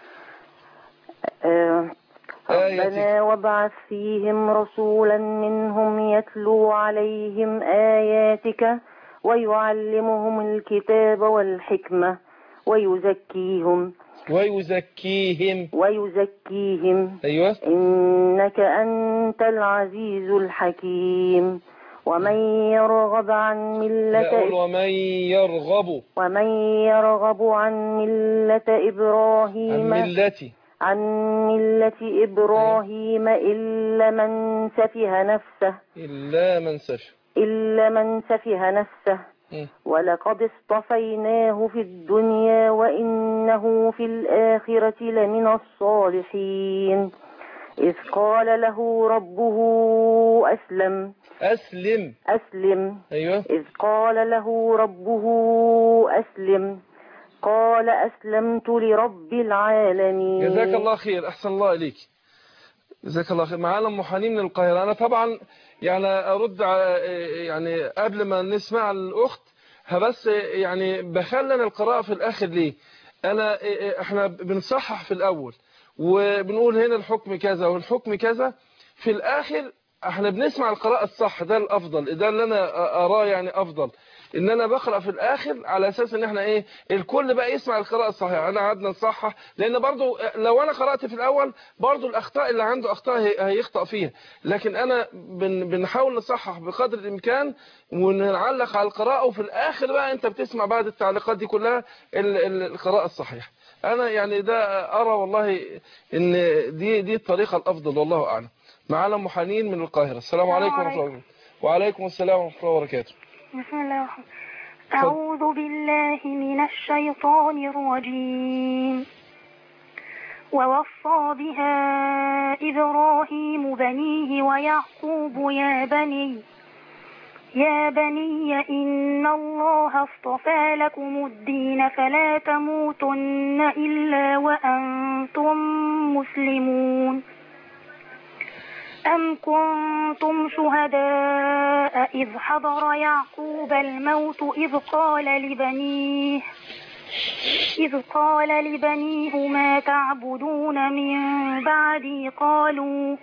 آه، آياتك. ربنا وابعث فيهم رسولا منهم يتلو عليهم آياتك ويعلمهم الكتاب والحكمة ويزكيهم ويزكيهم ويزكيهم أيوة إنك أنت العزيز الحكيم ومن يرغب عن لا أقول ملة ومن يرغب ومن يرغب عن ملة عن إبراهيم ملتي عن ملة إبراهيم إلا من سفه نفسه إلا من سفه إلا من سفه نفسه مم. ولقد اصطفيناه في الدنيا وإنه في الآخرة لمن الصالحين إذ قال له ربه أسلم أسلم أسلم أيوة إذ قال له ربه أسلم قال أسلمت لرب العالمين جزاك الله خير أحسن الله إليك جزاك الله خير معانا أم حنين من القاهرة أنا طبعا يعني أرد على يعني قبل ما نسمع الأخت بس يعني بخلن القراءة في الآخر ليه أنا إحنا بنصحح في الأول وبنقول هنا الحكم كذا والحكم كذا في الآخر احنا بنسمع القراءة الصح ده الأفضل ده اللي أنا أراه يعني أفضل ان انا بقرا في الاخر على اساس ان احنا ايه الكل بقى يسمع القراءه الصحيحه انا قعدنا نصحح لان برضو لو انا قرات في الاول برضو الاخطاء اللي عنده اخطاء هي- هيخطا فيها لكن انا بن بنحاول نصحح بقدر الامكان ونعلق على القراءه وفي الاخر بقى انت بتسمع بعد التعليقات دي كلها ال- ال- القراءه الصحيحه انا يعني ده ارى والله ان دي دي الطريقه الافضل والله اعلم معانا ام حنين من القاهره السلام عليكم ورحمه الله وبركاته وعليكم السلام ورحمه الله وبركاته بسم الله الرحمن أعوذ بالله من الشيطان الرجيم ووصى بها إبراهيم بنيه ويعقوب يا بني يا بني إن الله اصطفى لكم الدين فلا تموتن إلا وأنتم مسلمون أم كنتم شهداء إذ حضر يعقوب الموت إذ قال لبنيه إذ قال لبنيه ما تعبدون من بعدي قالوا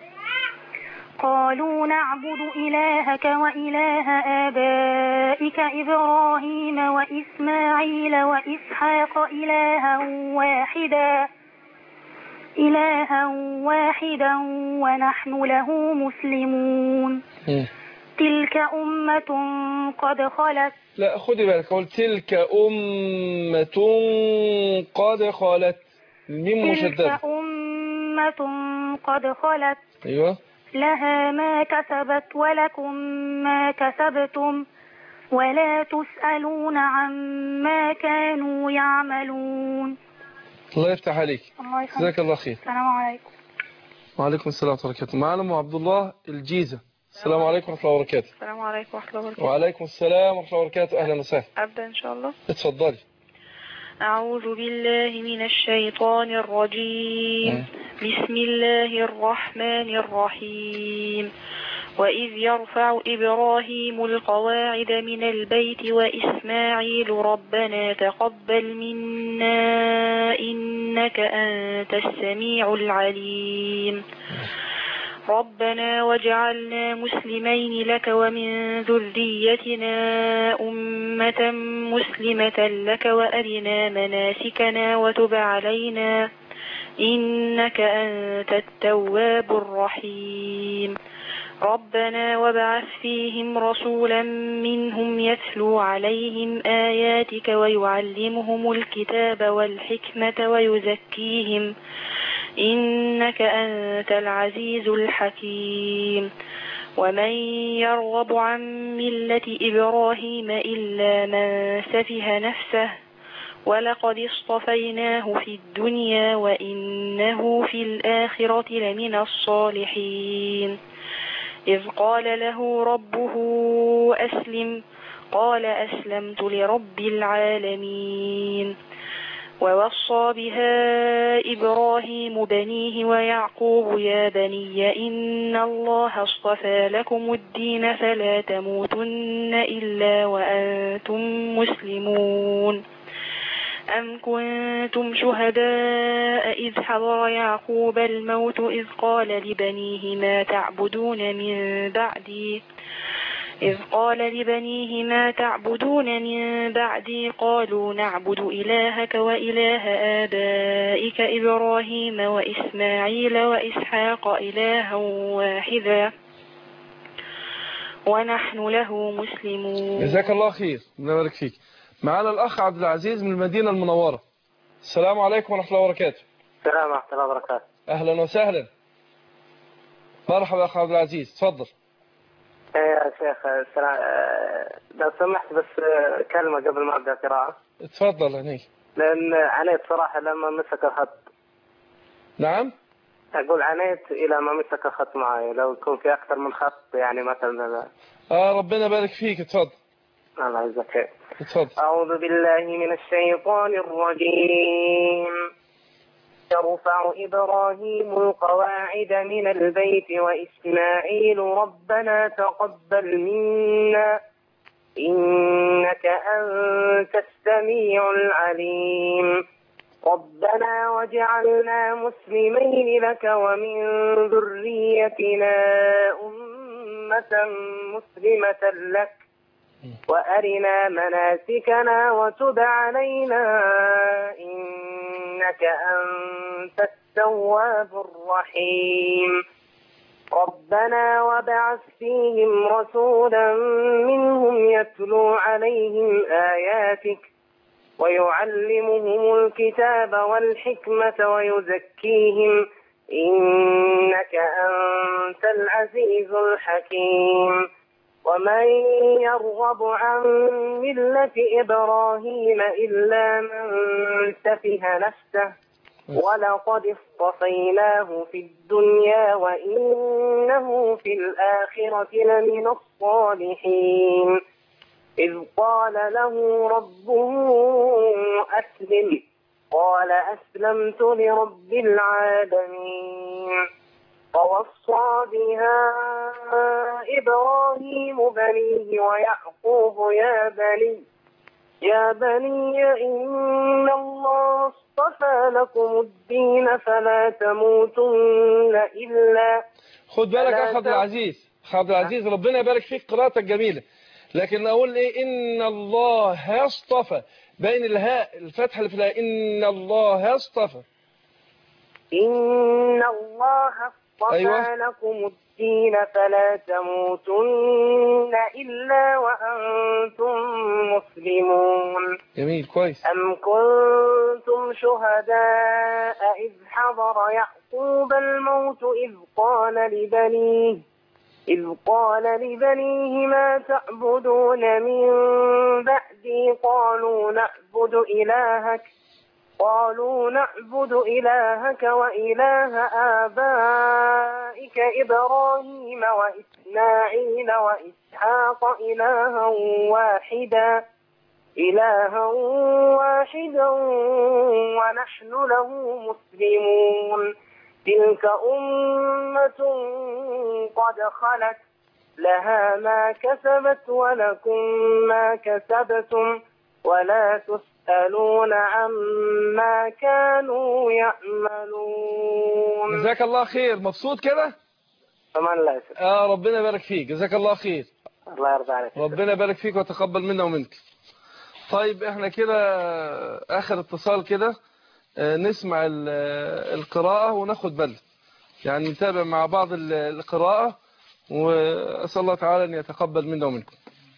قالوا نعبد إلهك وإله آبائك إبراهيم وإسماعيل وإسحاق إلها واحدا إلها واحدا ونحن له مسلمون مم. تلك أمة قد خلت لا خدي بالك قول تلك أمة قد خلت الميم تلك مشددة أمة قد خلت أيوة لها ما كسبت ولكم ما كسبتم ولا تسألون عما كانوا يعملون الله يفتح عليك الله يخليك جزاك الله خير السلام عليكم وعليكم السلام ورحمة الله وبركاته معنا أم عبد الله الجيزة السلام عليكم ورحمة الله وبركاته السلام عليكم ورحمة الله وبركاته وعليكم السلام ورحمة الله وبركاته أهلا وسهلا أبدأ إن شاء الله اتفضلي أعوذ بالله من الشيطان الرجيم بسم الله الرحمن الرحيم وإذ يرفع إبراهيم القواعد من البيت وإسماعيل ربنا تقبل منا إنك أنت السميع العليم ربنا واجعلنا مسلمين لك ومن ذريتنا أمة مسلمة لك وأرنا مناسكنا وتب علينا إنك أنت التواب الرحيم ربنا وابعث فيهم رسولا منهم يتلو عليهم آياتك ويعلمهم الكتاب والحكمة ويزكيهم إنك أنت العزيز الحكيم ومن يرغب عن ملة إبراهيم إلا من سفه نفسه ولقد اصطفيناه في الدنيا وإنه في الآخرة لمن الصالحين إذ قال له ربه أسلم قال أسلمت لرب العالمين ووصى بها إبراهيم بنيه ويعقوب يا بني إن الله اصطفى لكم الدين فلا تموتن إلا وأنتم مسلمون أم كنتم شهداء إذ حضر يعقوب الموت إذ قال لبنيه ما تعبدون من بعدي إذ قال لبنيه ما تعبدون من بعدي قالوا نعبد إلهك وإله آبائك إبراهيم وإسماعيل وإسحاق إلها واحدا ونحن له مسلمون جزاك الله خير الله يبارك فيك معانا الأخ عبد العزيز من المدينة المنورة السلام عليكم ورحمة الله وبركاته السلام ورحمة الله وبركاته أهلا وسهلا مرحبا يا أخ عبد العزيز تفضل إيه يا شيخ السلام آه، لو سمحت بس آه، كلمة قبل ما أبدأ قراءة تفضل هني لأن عانيت صراحة لما مسك الخط نعم أقول عانيت إلى ما مسك الخط معي لو يكون في أكثر من خط يعني مثلا آه ربنا يبارك فيك تفضل الله يجزاك خير تفضل أعوذ بالله من الشيطان الرجيم يرفع إبراهيم القواعد من البيت وإسماعيل ربنا تقبل منا إنك أنت السميع العليم ربنا وجعلنا مسلمين لك ومن ذريتنا أمة مسلمة لك وأرنا مناسكنا وتب علينا إنك أنت التواب الرحيم ربنا وابعث فيهم رسولا منهم يتلو عليهم آياتك ويعلمهم الكتاب والحكمة ويزكيهم إنك أنت العزيز الحكيم ومن يرغب عن ملة إبراهيم إلا من سفه نفسه ولقد اصطفيناه في الدنيا وإنه في الآخرة لمن الصالحين إذ قال له ربه أسلم قال أسلمت لرب العالمين ووصى بها إبراهيم بنيه ويعقوب يا بني يا بني إن الله اصطفى لكم الدين فلا تموتن إلا خد بالك يا أخ فلا عبد تم- العزيز أخ عبد العزيز ربنا يبارك فيك قراءتك جميلة لكن أقول إيه إن الله اصطفى بين الهاء الفتحة اللي في الهاء إن الله اصطفى إن الله اصطفى أيوة. لكم الدين فلا تموتن إلا وأنتم مسلمون جميل كويس أم كنتم شهداء إذ حضر يعقوب الموت إذ قال لبنيه إذ قال لبنيه ما تعبدون من بعدي قالوا نعبد إلهك قالوا نعبد إلهك وإله آبائك إبراهيم وإسماعيل وإسحاق إلها واحدا إلها واحدا ونحن له مسلمون تلك أمة قد خلت لها ما كسبت ولكم ما كسبتم ولا تسألون عما كانوا يعملون جزاك الله خير مبسوط كده فمن الله يسلمك آه ربنا يبارك فيك جزاك الله خير الله يرضى عليك ربنا يبارك فيك وتقبل منا ومنك طيب احنا كده اخر اتصال كده آه، نسمع ال- القراءة وناخد بالنا يعني نتابع مع بعض ال- القراءة وأسأل الله تعالى أن يتقبل منا ومنكم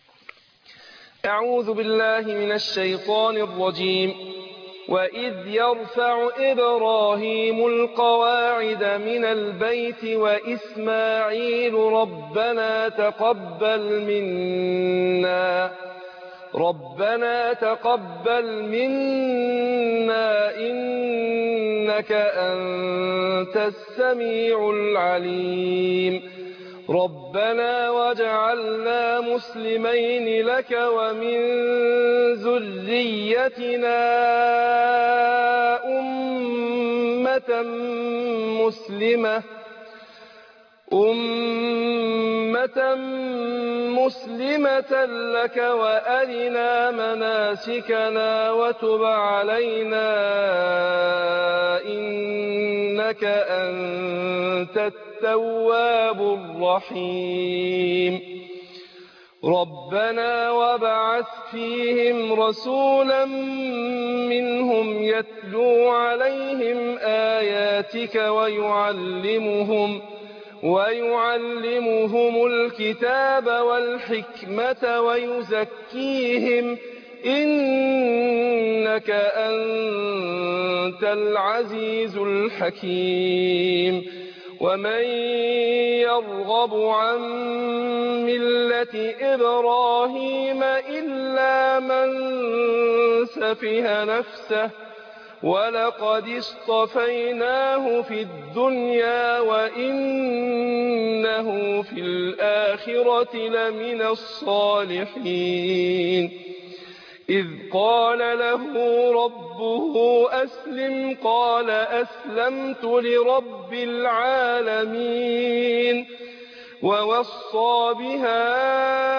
أعوذ بالله من الشيطان الرجيم وإذ يرفع إبراهيم القواعد من البيت وإسماعيل ربنا تقبل منا ربنا تقبل منا إنك أنت السميع العليم ربنا واجعلنا مسلمين لك ومن ذريتنا أمة مسلمة أمة مسلمة لك وأرنا مناسكنا وتب علينا إنك أنت التواب الرحيم ربنا وابعث فيهم رسولا منهم يتلو عليهم آياتك ويعلمهم ويعلمهم الكتاب والحكمة ويزكيهم إنك أنت العزيز الحكيم ومن يرغب عن ملة إبراهيم إلا من سفه نفسه ولقد اصطفيناه في الدنيا وإنه في الآخرة لمن الصالحين إذ قال له ربه أسلم قال أسلمت لرب العالمين ووصى بها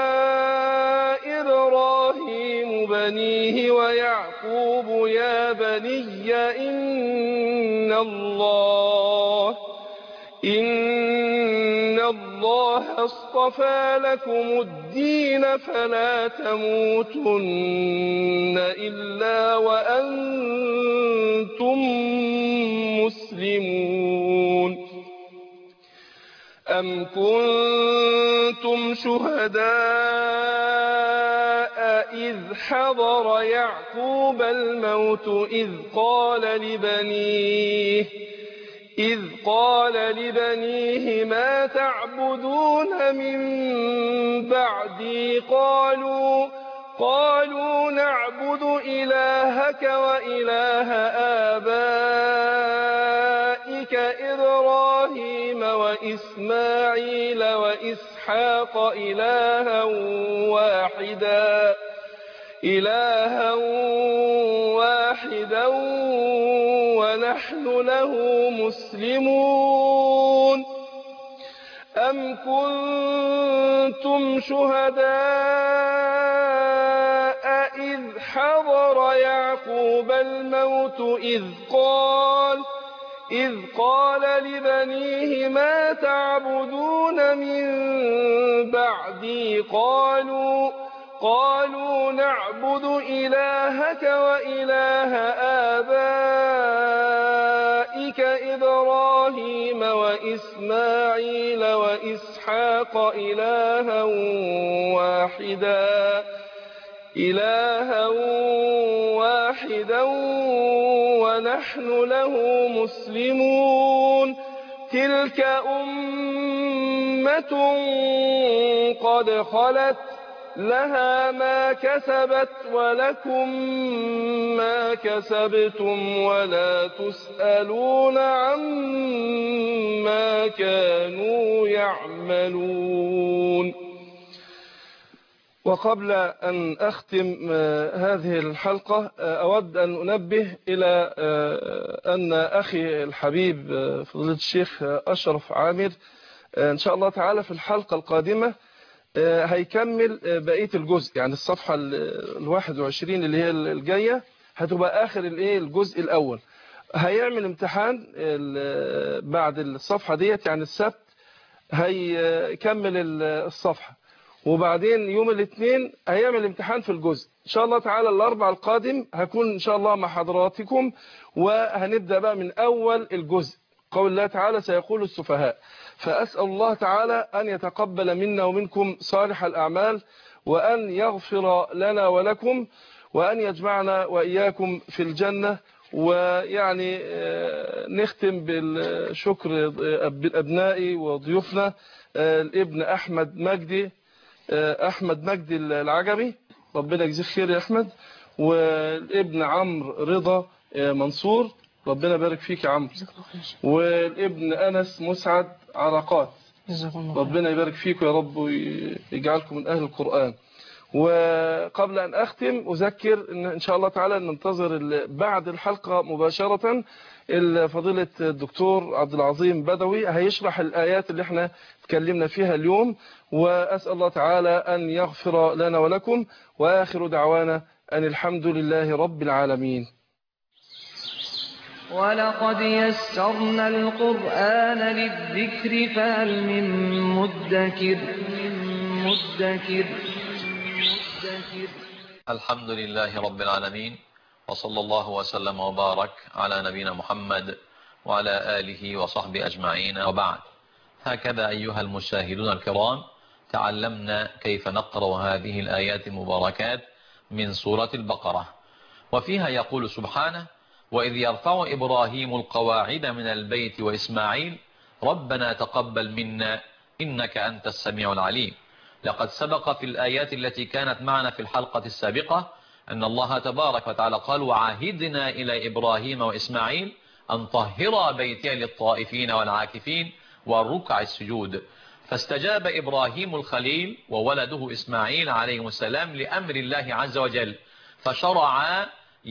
إبراهيم بنيه ويعقوب يا بني إن الله إن الله اصطفى لكم الدين فلا تموتن إلا وأنتم مسلمون أم كنتم شهداء إذ حضر يعقوب الموت إذ قال لبنيه إذ قال لبنيه ما تعبدون من بعدي قالوا قالوا نعبد إلهك وإله آبائك إبراهيم وإسماعيل وإسحاق إلها واحدا إلها واحدا ونحن له مسلمون أم كنتم شهداء إذ حضر يعقوب الموت إذ قال إذ قال لبنيه ما تعبدون من بعدي قالوا قالوا نعبد إلهك وإله آبائك إبراهيم وإسماعيل وإسحاق إلها واحدا إلها واحدا ونحن له مسلمون تلك أمة قد خلت لها ما كسبت ولكم ما كسبتم ولا تسألون عما كانوا يعملون وقبل أن أختم هذه الحلقة أود أن أنبه إلى أن أخي الحبيب فضيلة الشيخ أشرف عامر إن شاء الله تعالى في الحلقة القادمة هيكمل بقية الجزء يعني الصفحة الواحد وعشرين اللي هي الجاية هتبقى آخر الايه الجزء الأول هيعمل امتحان بعد الصفحة ديت يعني السبت هيكمل الصفحة وبعدين يوم الاثنين هيعمل امتحان في الجزء ان شاء الله تعالى الاربع القادم هكون ان شاء الله مع حضراتكم وهنبدأ بقى من اول الجزء قول الله تعالى سيقول السفهاء فأسأل الله تعالى أن يتقبل منا ومنكم صالح الأعمال وأن يغفر لنا ولكم وأن يجمعنا وإياكم في الجنة ويعني نختم بالشكر بالأبناء وضيوفنا الابن أحمد مجدي أحمد مجدي العجمي ربنا يجزيه خير يا أحمد والابن عمرو رضا منصور ربنا يبارك فيك يا عمرو والابن أنس مسعد عرقات ربنا يبارك فيكم يا رب ويجعلكم من أهل القرآن وقبل أن أختم أذكر إن, إن شاء الله تعالى ننتظر بعد الحلقة مباشرة فضيلة الدكتور عبد العظيم بدوي هيشرح الآيات اللي احنا تكلمنا فيها اليوم وأسأل الله تعالى أن يغفر لنا ولكم وآخر دعوانا أن الحمد لله رب العالمين ولقد يسرنا القرآن للذكر فهل من مدكر من مدكر الحمد لله رب العالمين وصلى الله وسلم وبارك على نبينا محمد وعلى آله وصحبه أجمعين وبعد هكذا أيها المشاهدون الكرام تعلمنا كيف نقرأ هذه الآيات المباركات من سورة البقرة وفيها يقول سبحانه وإذ يرفع إبراهيم القواعد من البيت وإسماعيل ربنا تقبل منا إنك أنت السميع العليم لقد سبق في الآيات التي كانت معنا في الحلقة السابقة أن الله تبارك وتعالى قال وعاهدنا إلى إبراهيم وإسماعيل أن طهر بيتي للطائفين والعاكفين والركع السجود فاستجاب إبراهيم الخليل وولده إسماعيل عليه السلام لأمر الله عز وجل فشرعا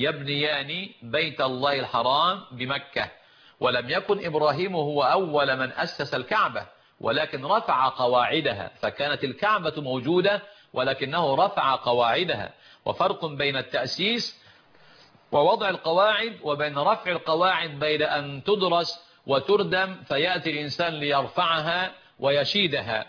يبنيان بيت الله الحرام بمكة ولم يكن إبراهيم هو أول من أسس الكعبة ولكن رفع قواعدها فكانت الكعبة موجودة ولكنه رفع قواعدها وفرق بين التأسيس ووضع القواعد وبين رفع القواعد بين أن تدرس وتردم فيأتي الإنسان ليرفعها ويشيدها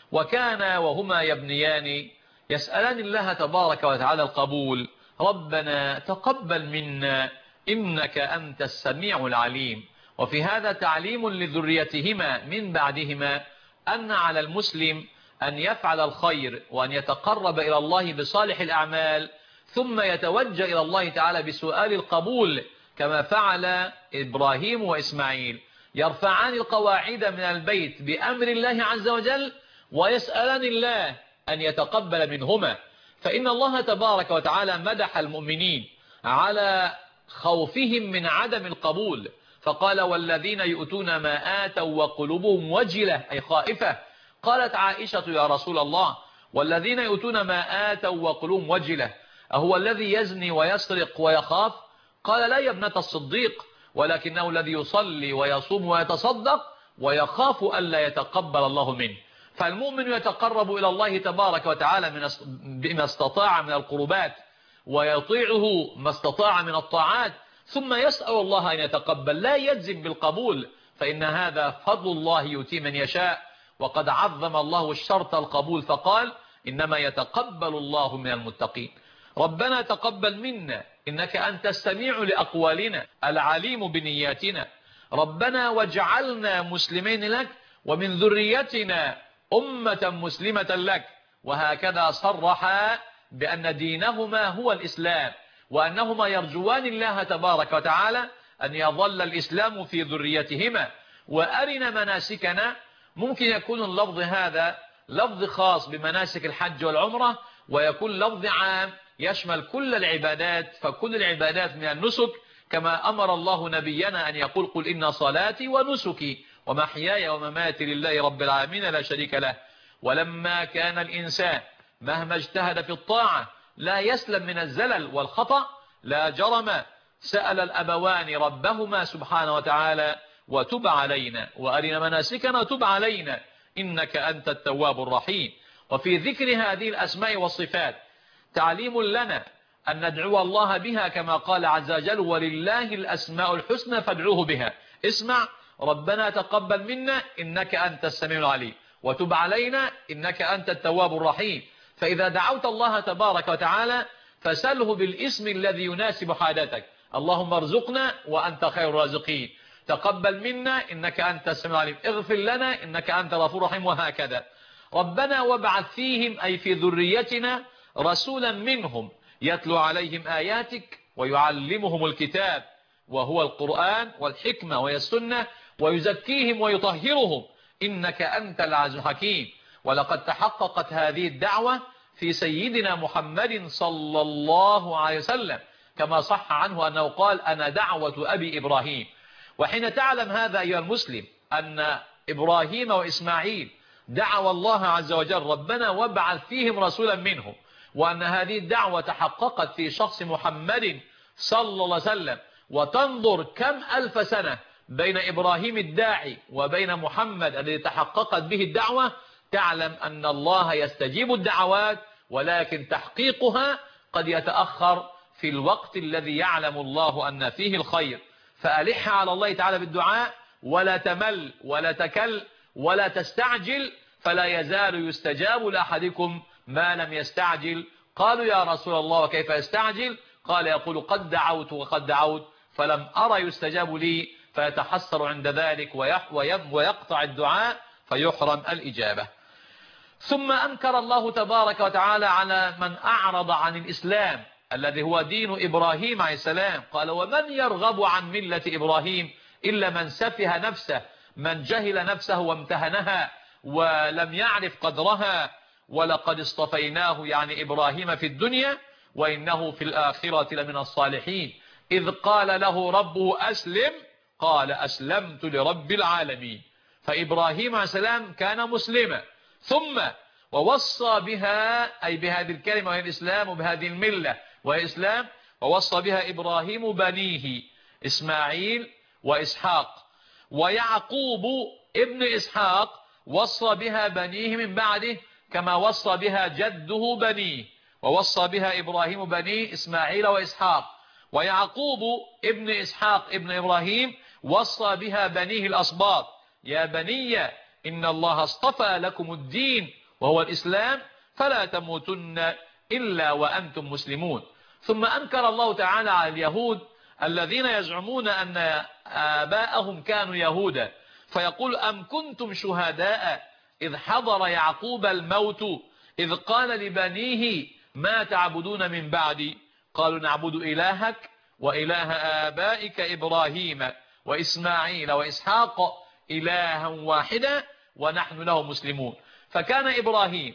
وكان وهما يبنيان يسألان الله تبارك وتعالى القبول ربنا تقبل منا إنك أنت السميع العليم وفي هذا تعليم لذريتهما من بعدهما أن على المسلم أن يفعل الخير وأن يتقرب إلى الله بصالح الأعمال ثم يتوجه إلى الله تعالى بسؤال القبول كما فعل إبراهيم وإسماعيل يرفعان القواعد من البيت بأمر الله عز وجل ويسألان الله أن يتقبل منهما فإن الله تبارك وتعالى مدح المؤمنين على خوفهم من عدم القبول فقال والذين يؤتون ما آتوا وقلوبهم وجلة أي خائفة قالت عائشة يا رسول الله والذين يؤتون ما آتوا وقلوبهم وجلة أهو الذي يزني ويسرق ويخاف قال لا يا ابنة الصديق ولكنه الذي يصلي ويصوم ويتصدق ويخاف ألا يتقبل الله منه فالمؤمن يتقرب إلى الله تبارك وتعالى من بما استطاع من القربات ويطيعه ما استطاع من الطاعات ثم يسأل الله أن يتقبل لا يجزم بالقبول فإن هذا فضل الله يؤتي من يشاء وقد عظم الله الشرط القبول فقال إنما يتقبل الله من المتقين ربنا تقبل منا إنك أنت السميع لأقوالنا العليم بنياتنا ربنا واجعلنا مسلمين لك ومن ذريتنا أمة مسلمة لك وهكذا صرح بأن دينهما هو الإسلام وأنهما يرجوان الله تبارك وتعالى أن يظل الإسلام في ذريتهما وأرنا مناسكنا ممكن يكون اللفظ هذا لفظ خاص بمناسك الحج والعمرة ويكون لفظ عام يشمل كل العبادات فكل العبادات من النسك كما أمر الله نبينا أن يقول قل إن صلاتي ونسكي ومحياي ومماتي لله رب العالمين لا شريك له ولما كان الإنسان مهما اجتهد في الطاعة لا يسلم من الزلل والخطأ لا جرم سأل الأبوان ربهما سبحانه وتعالى وتب علينا وأرنا مناسكنا وتب علينا إنك أنت التواب الرحيم وفي ذكر هذه الأسماء والصفات تعليم لنا أن ندعو الله بها كما قال عز وجل ولله الأسماء الحسنى فادعوه بها اسمع ربنا تقبل منا إنك أنت السميع العليم وتب علينا إنك أنت التواب الرحيم فإذا دعوت الله تبارك وتعالى فسله بالاسم الذي يناسب حاجتك اللهم ارزقنا وأنت خير الرازقين تقبل منا إنك أنت السميع العليم اغفر لنا إنك أنت الغفور الرحيم وهكذا ربنا وابعث فيهم أي في ذريتنا رسولا منهم يتلو عليهم آياتك ويعلمهم الكتاب وهو القرآن والحكمة وهي السنة ويزكيهم ويطهرهم إنك أنت العزيز الحكيم ولقد تحققت هذه الدعوة في سيدنا محمد صلى الله عليه وسلم كما صح عنه أنه قال أنا دعوة أبي إبراهيم وحين تعلم هذا أيها المسلم أن إبراهيم وإسماعيل دعوا الله عز وجل ربنا وابعث فيهم رسولا منهم وأن هذه الدعوة تحققت في شخص محمد صلى الله عليه وسلم وتنظر كم ألف سنة بين إبراهيم الداعي وبين محمد الذي تحققت به الدعوة تعلم أن الله يستجيب الدعوات ولكن تحقيقها قد يتأخر في الوقت الذي يعلم الله أن فيه الخير فألح على الله تعالى بالدعاء ولا تمل ولا تكل ولا تستعجل فلا يزال يستجاب لأحدكم ما لم يستعجل قالوا يا رسول الله وكيف يستعجل قال يقول قد دعوت وقد دعوت فلم أرى يستجاب لي فيتحسر عند ذلك ويقطع الدعاء فيحرم الإجابة ثم أنكر الله تبارك وتعالى على من أعرض عن الإسلام الذي هو دين إبراهيم عليه السلام قال ومن يرغب عن ملة إبراهيم إلا من سفه نفسه من جهل نفسه وامتهنها ولم يعرف قدرها ولقد اصطفيناه يعني إبراهيم في الدنيا وإنه في الآخرة لمن الصالحين إذ قال له ربه أسلم قال أسلمت لرب العالمين فإبراهيم عليه السلام كان مسلما ثم ووصى بها أي بهذه الكلمة وهي الإسلام وبهذه الملة وهي الإسلام ووصى بها إبراهيم بنيه إسماعيل وإسحاق ويعقوب ابن إسحاق وصى بها بنيه من بعده كما وصى بها جده بنيه ووصى بها إبراهيم بنيه إسماعيل وإسحاق ويعقوب ابن إسحاق ابن إبراهيم وصى بها بنيه الأصباط يا بني إن الله اصطفى لكم الدين وهو الإسلام فلا تموتن إلا وأنتم مسلمون ثم أنكر الله تعالى على اليهود الذين يزعمون أن آباءهم كانوا يهودا فيقول أم كنتم شهداء إذ حضر يعقوب الموت إذ قال لبنيه ما تعبدون من بعدي قالوا نعبد إلهك وإله آبائك إبراهيم وإسماعيل وإسحاق إلها واحدا ونحن له مسلمون فكان إبراهيم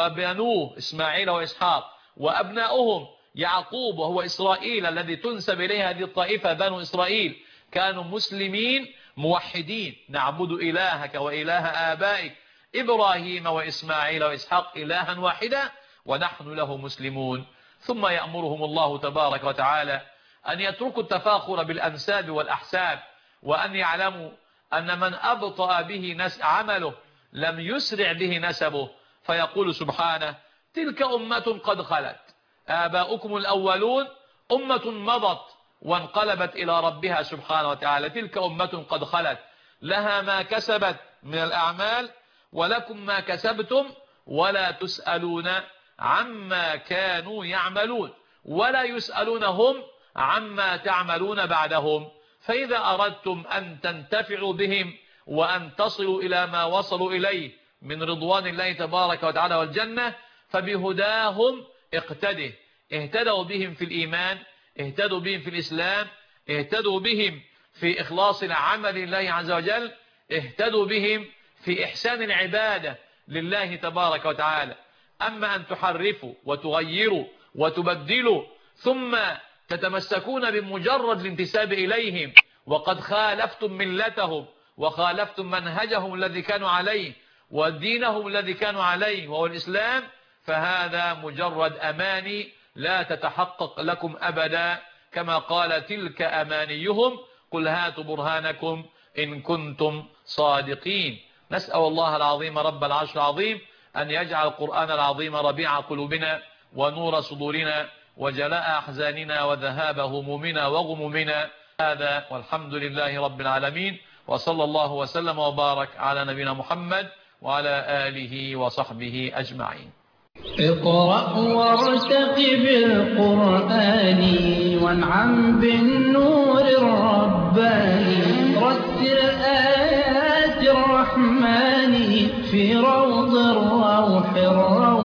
وبنوه إسماعيل وإسحاق وأبناؤهم يعقوب وهو إسرائيل الذي تنسب إليه هذه الطائفة بنو إسرائيل كانوا مسلمين موحدين نعبد إلهك وإله آبائك إبراهيم وإسماعيل وإسحاق إلها واحدا ونحن له مسلمون ثم يأمرهم الله تبارك وتعالى أن يتركوا التفاخر بالأنساب والأحساب وأن يعلموا أن من أبطأ به نس عمله لم يسرع به نسبه فيقول سبحانه تلك أمة قد خلت آباؤكم الأولون أمة مضت وانقلبت إلى ربها سبحانه وتعالى تلك أمة قد خلت لها ما كسبت من الأعمال ولكم ما كسبتم ولا تسألون عما كانوا يعملون ولا يسألون هم عما تعملون بعدهم فإذا أردتم أن تنتفعوا بهم وأن تصلوا إلى ما وصلوا إليه من رضوان الله تبارك وتعالى والجنة فبهداهم اقتده اهتدوا بهم في الإيمان اهتدوا بهم في الإسلام اهتدوا بهم في إخلاص العمل لله عز وجل اهتدوا بهم في إحسان العبادة لله تبارك وتعالى أما أن تحرفوا وتغيروا وتبدلوا ثم تتمسكون بمجرد الانتساب إليهم وقد خالفتم ملتهم وخالفتم منهجهم الذي كانوا عليه ودينهم الذي كانوا عليه وهو الإسلام فهذا مجرد أماني لا تتحقق لكم أبدا كما قال تلك أمانيهم قل هاتوا برهانكم إن كنتم صادقين نسأل الله العظيم رب العرش العظيم أن يجعل القرآن العظيم ربيع قلوبنا ونور صدورنا وجلاء أحزاننا وذهاب همومنا وغمومنا هذا والحمد لله رب العالمين وصلى الله وسلم وبارك على نبينا محمد وعلى آله وصحبه أجمعين اقرأ وارتقب القرآن وانعم بالنور الرباني رتل آيات الرحمن في روض الروح الروح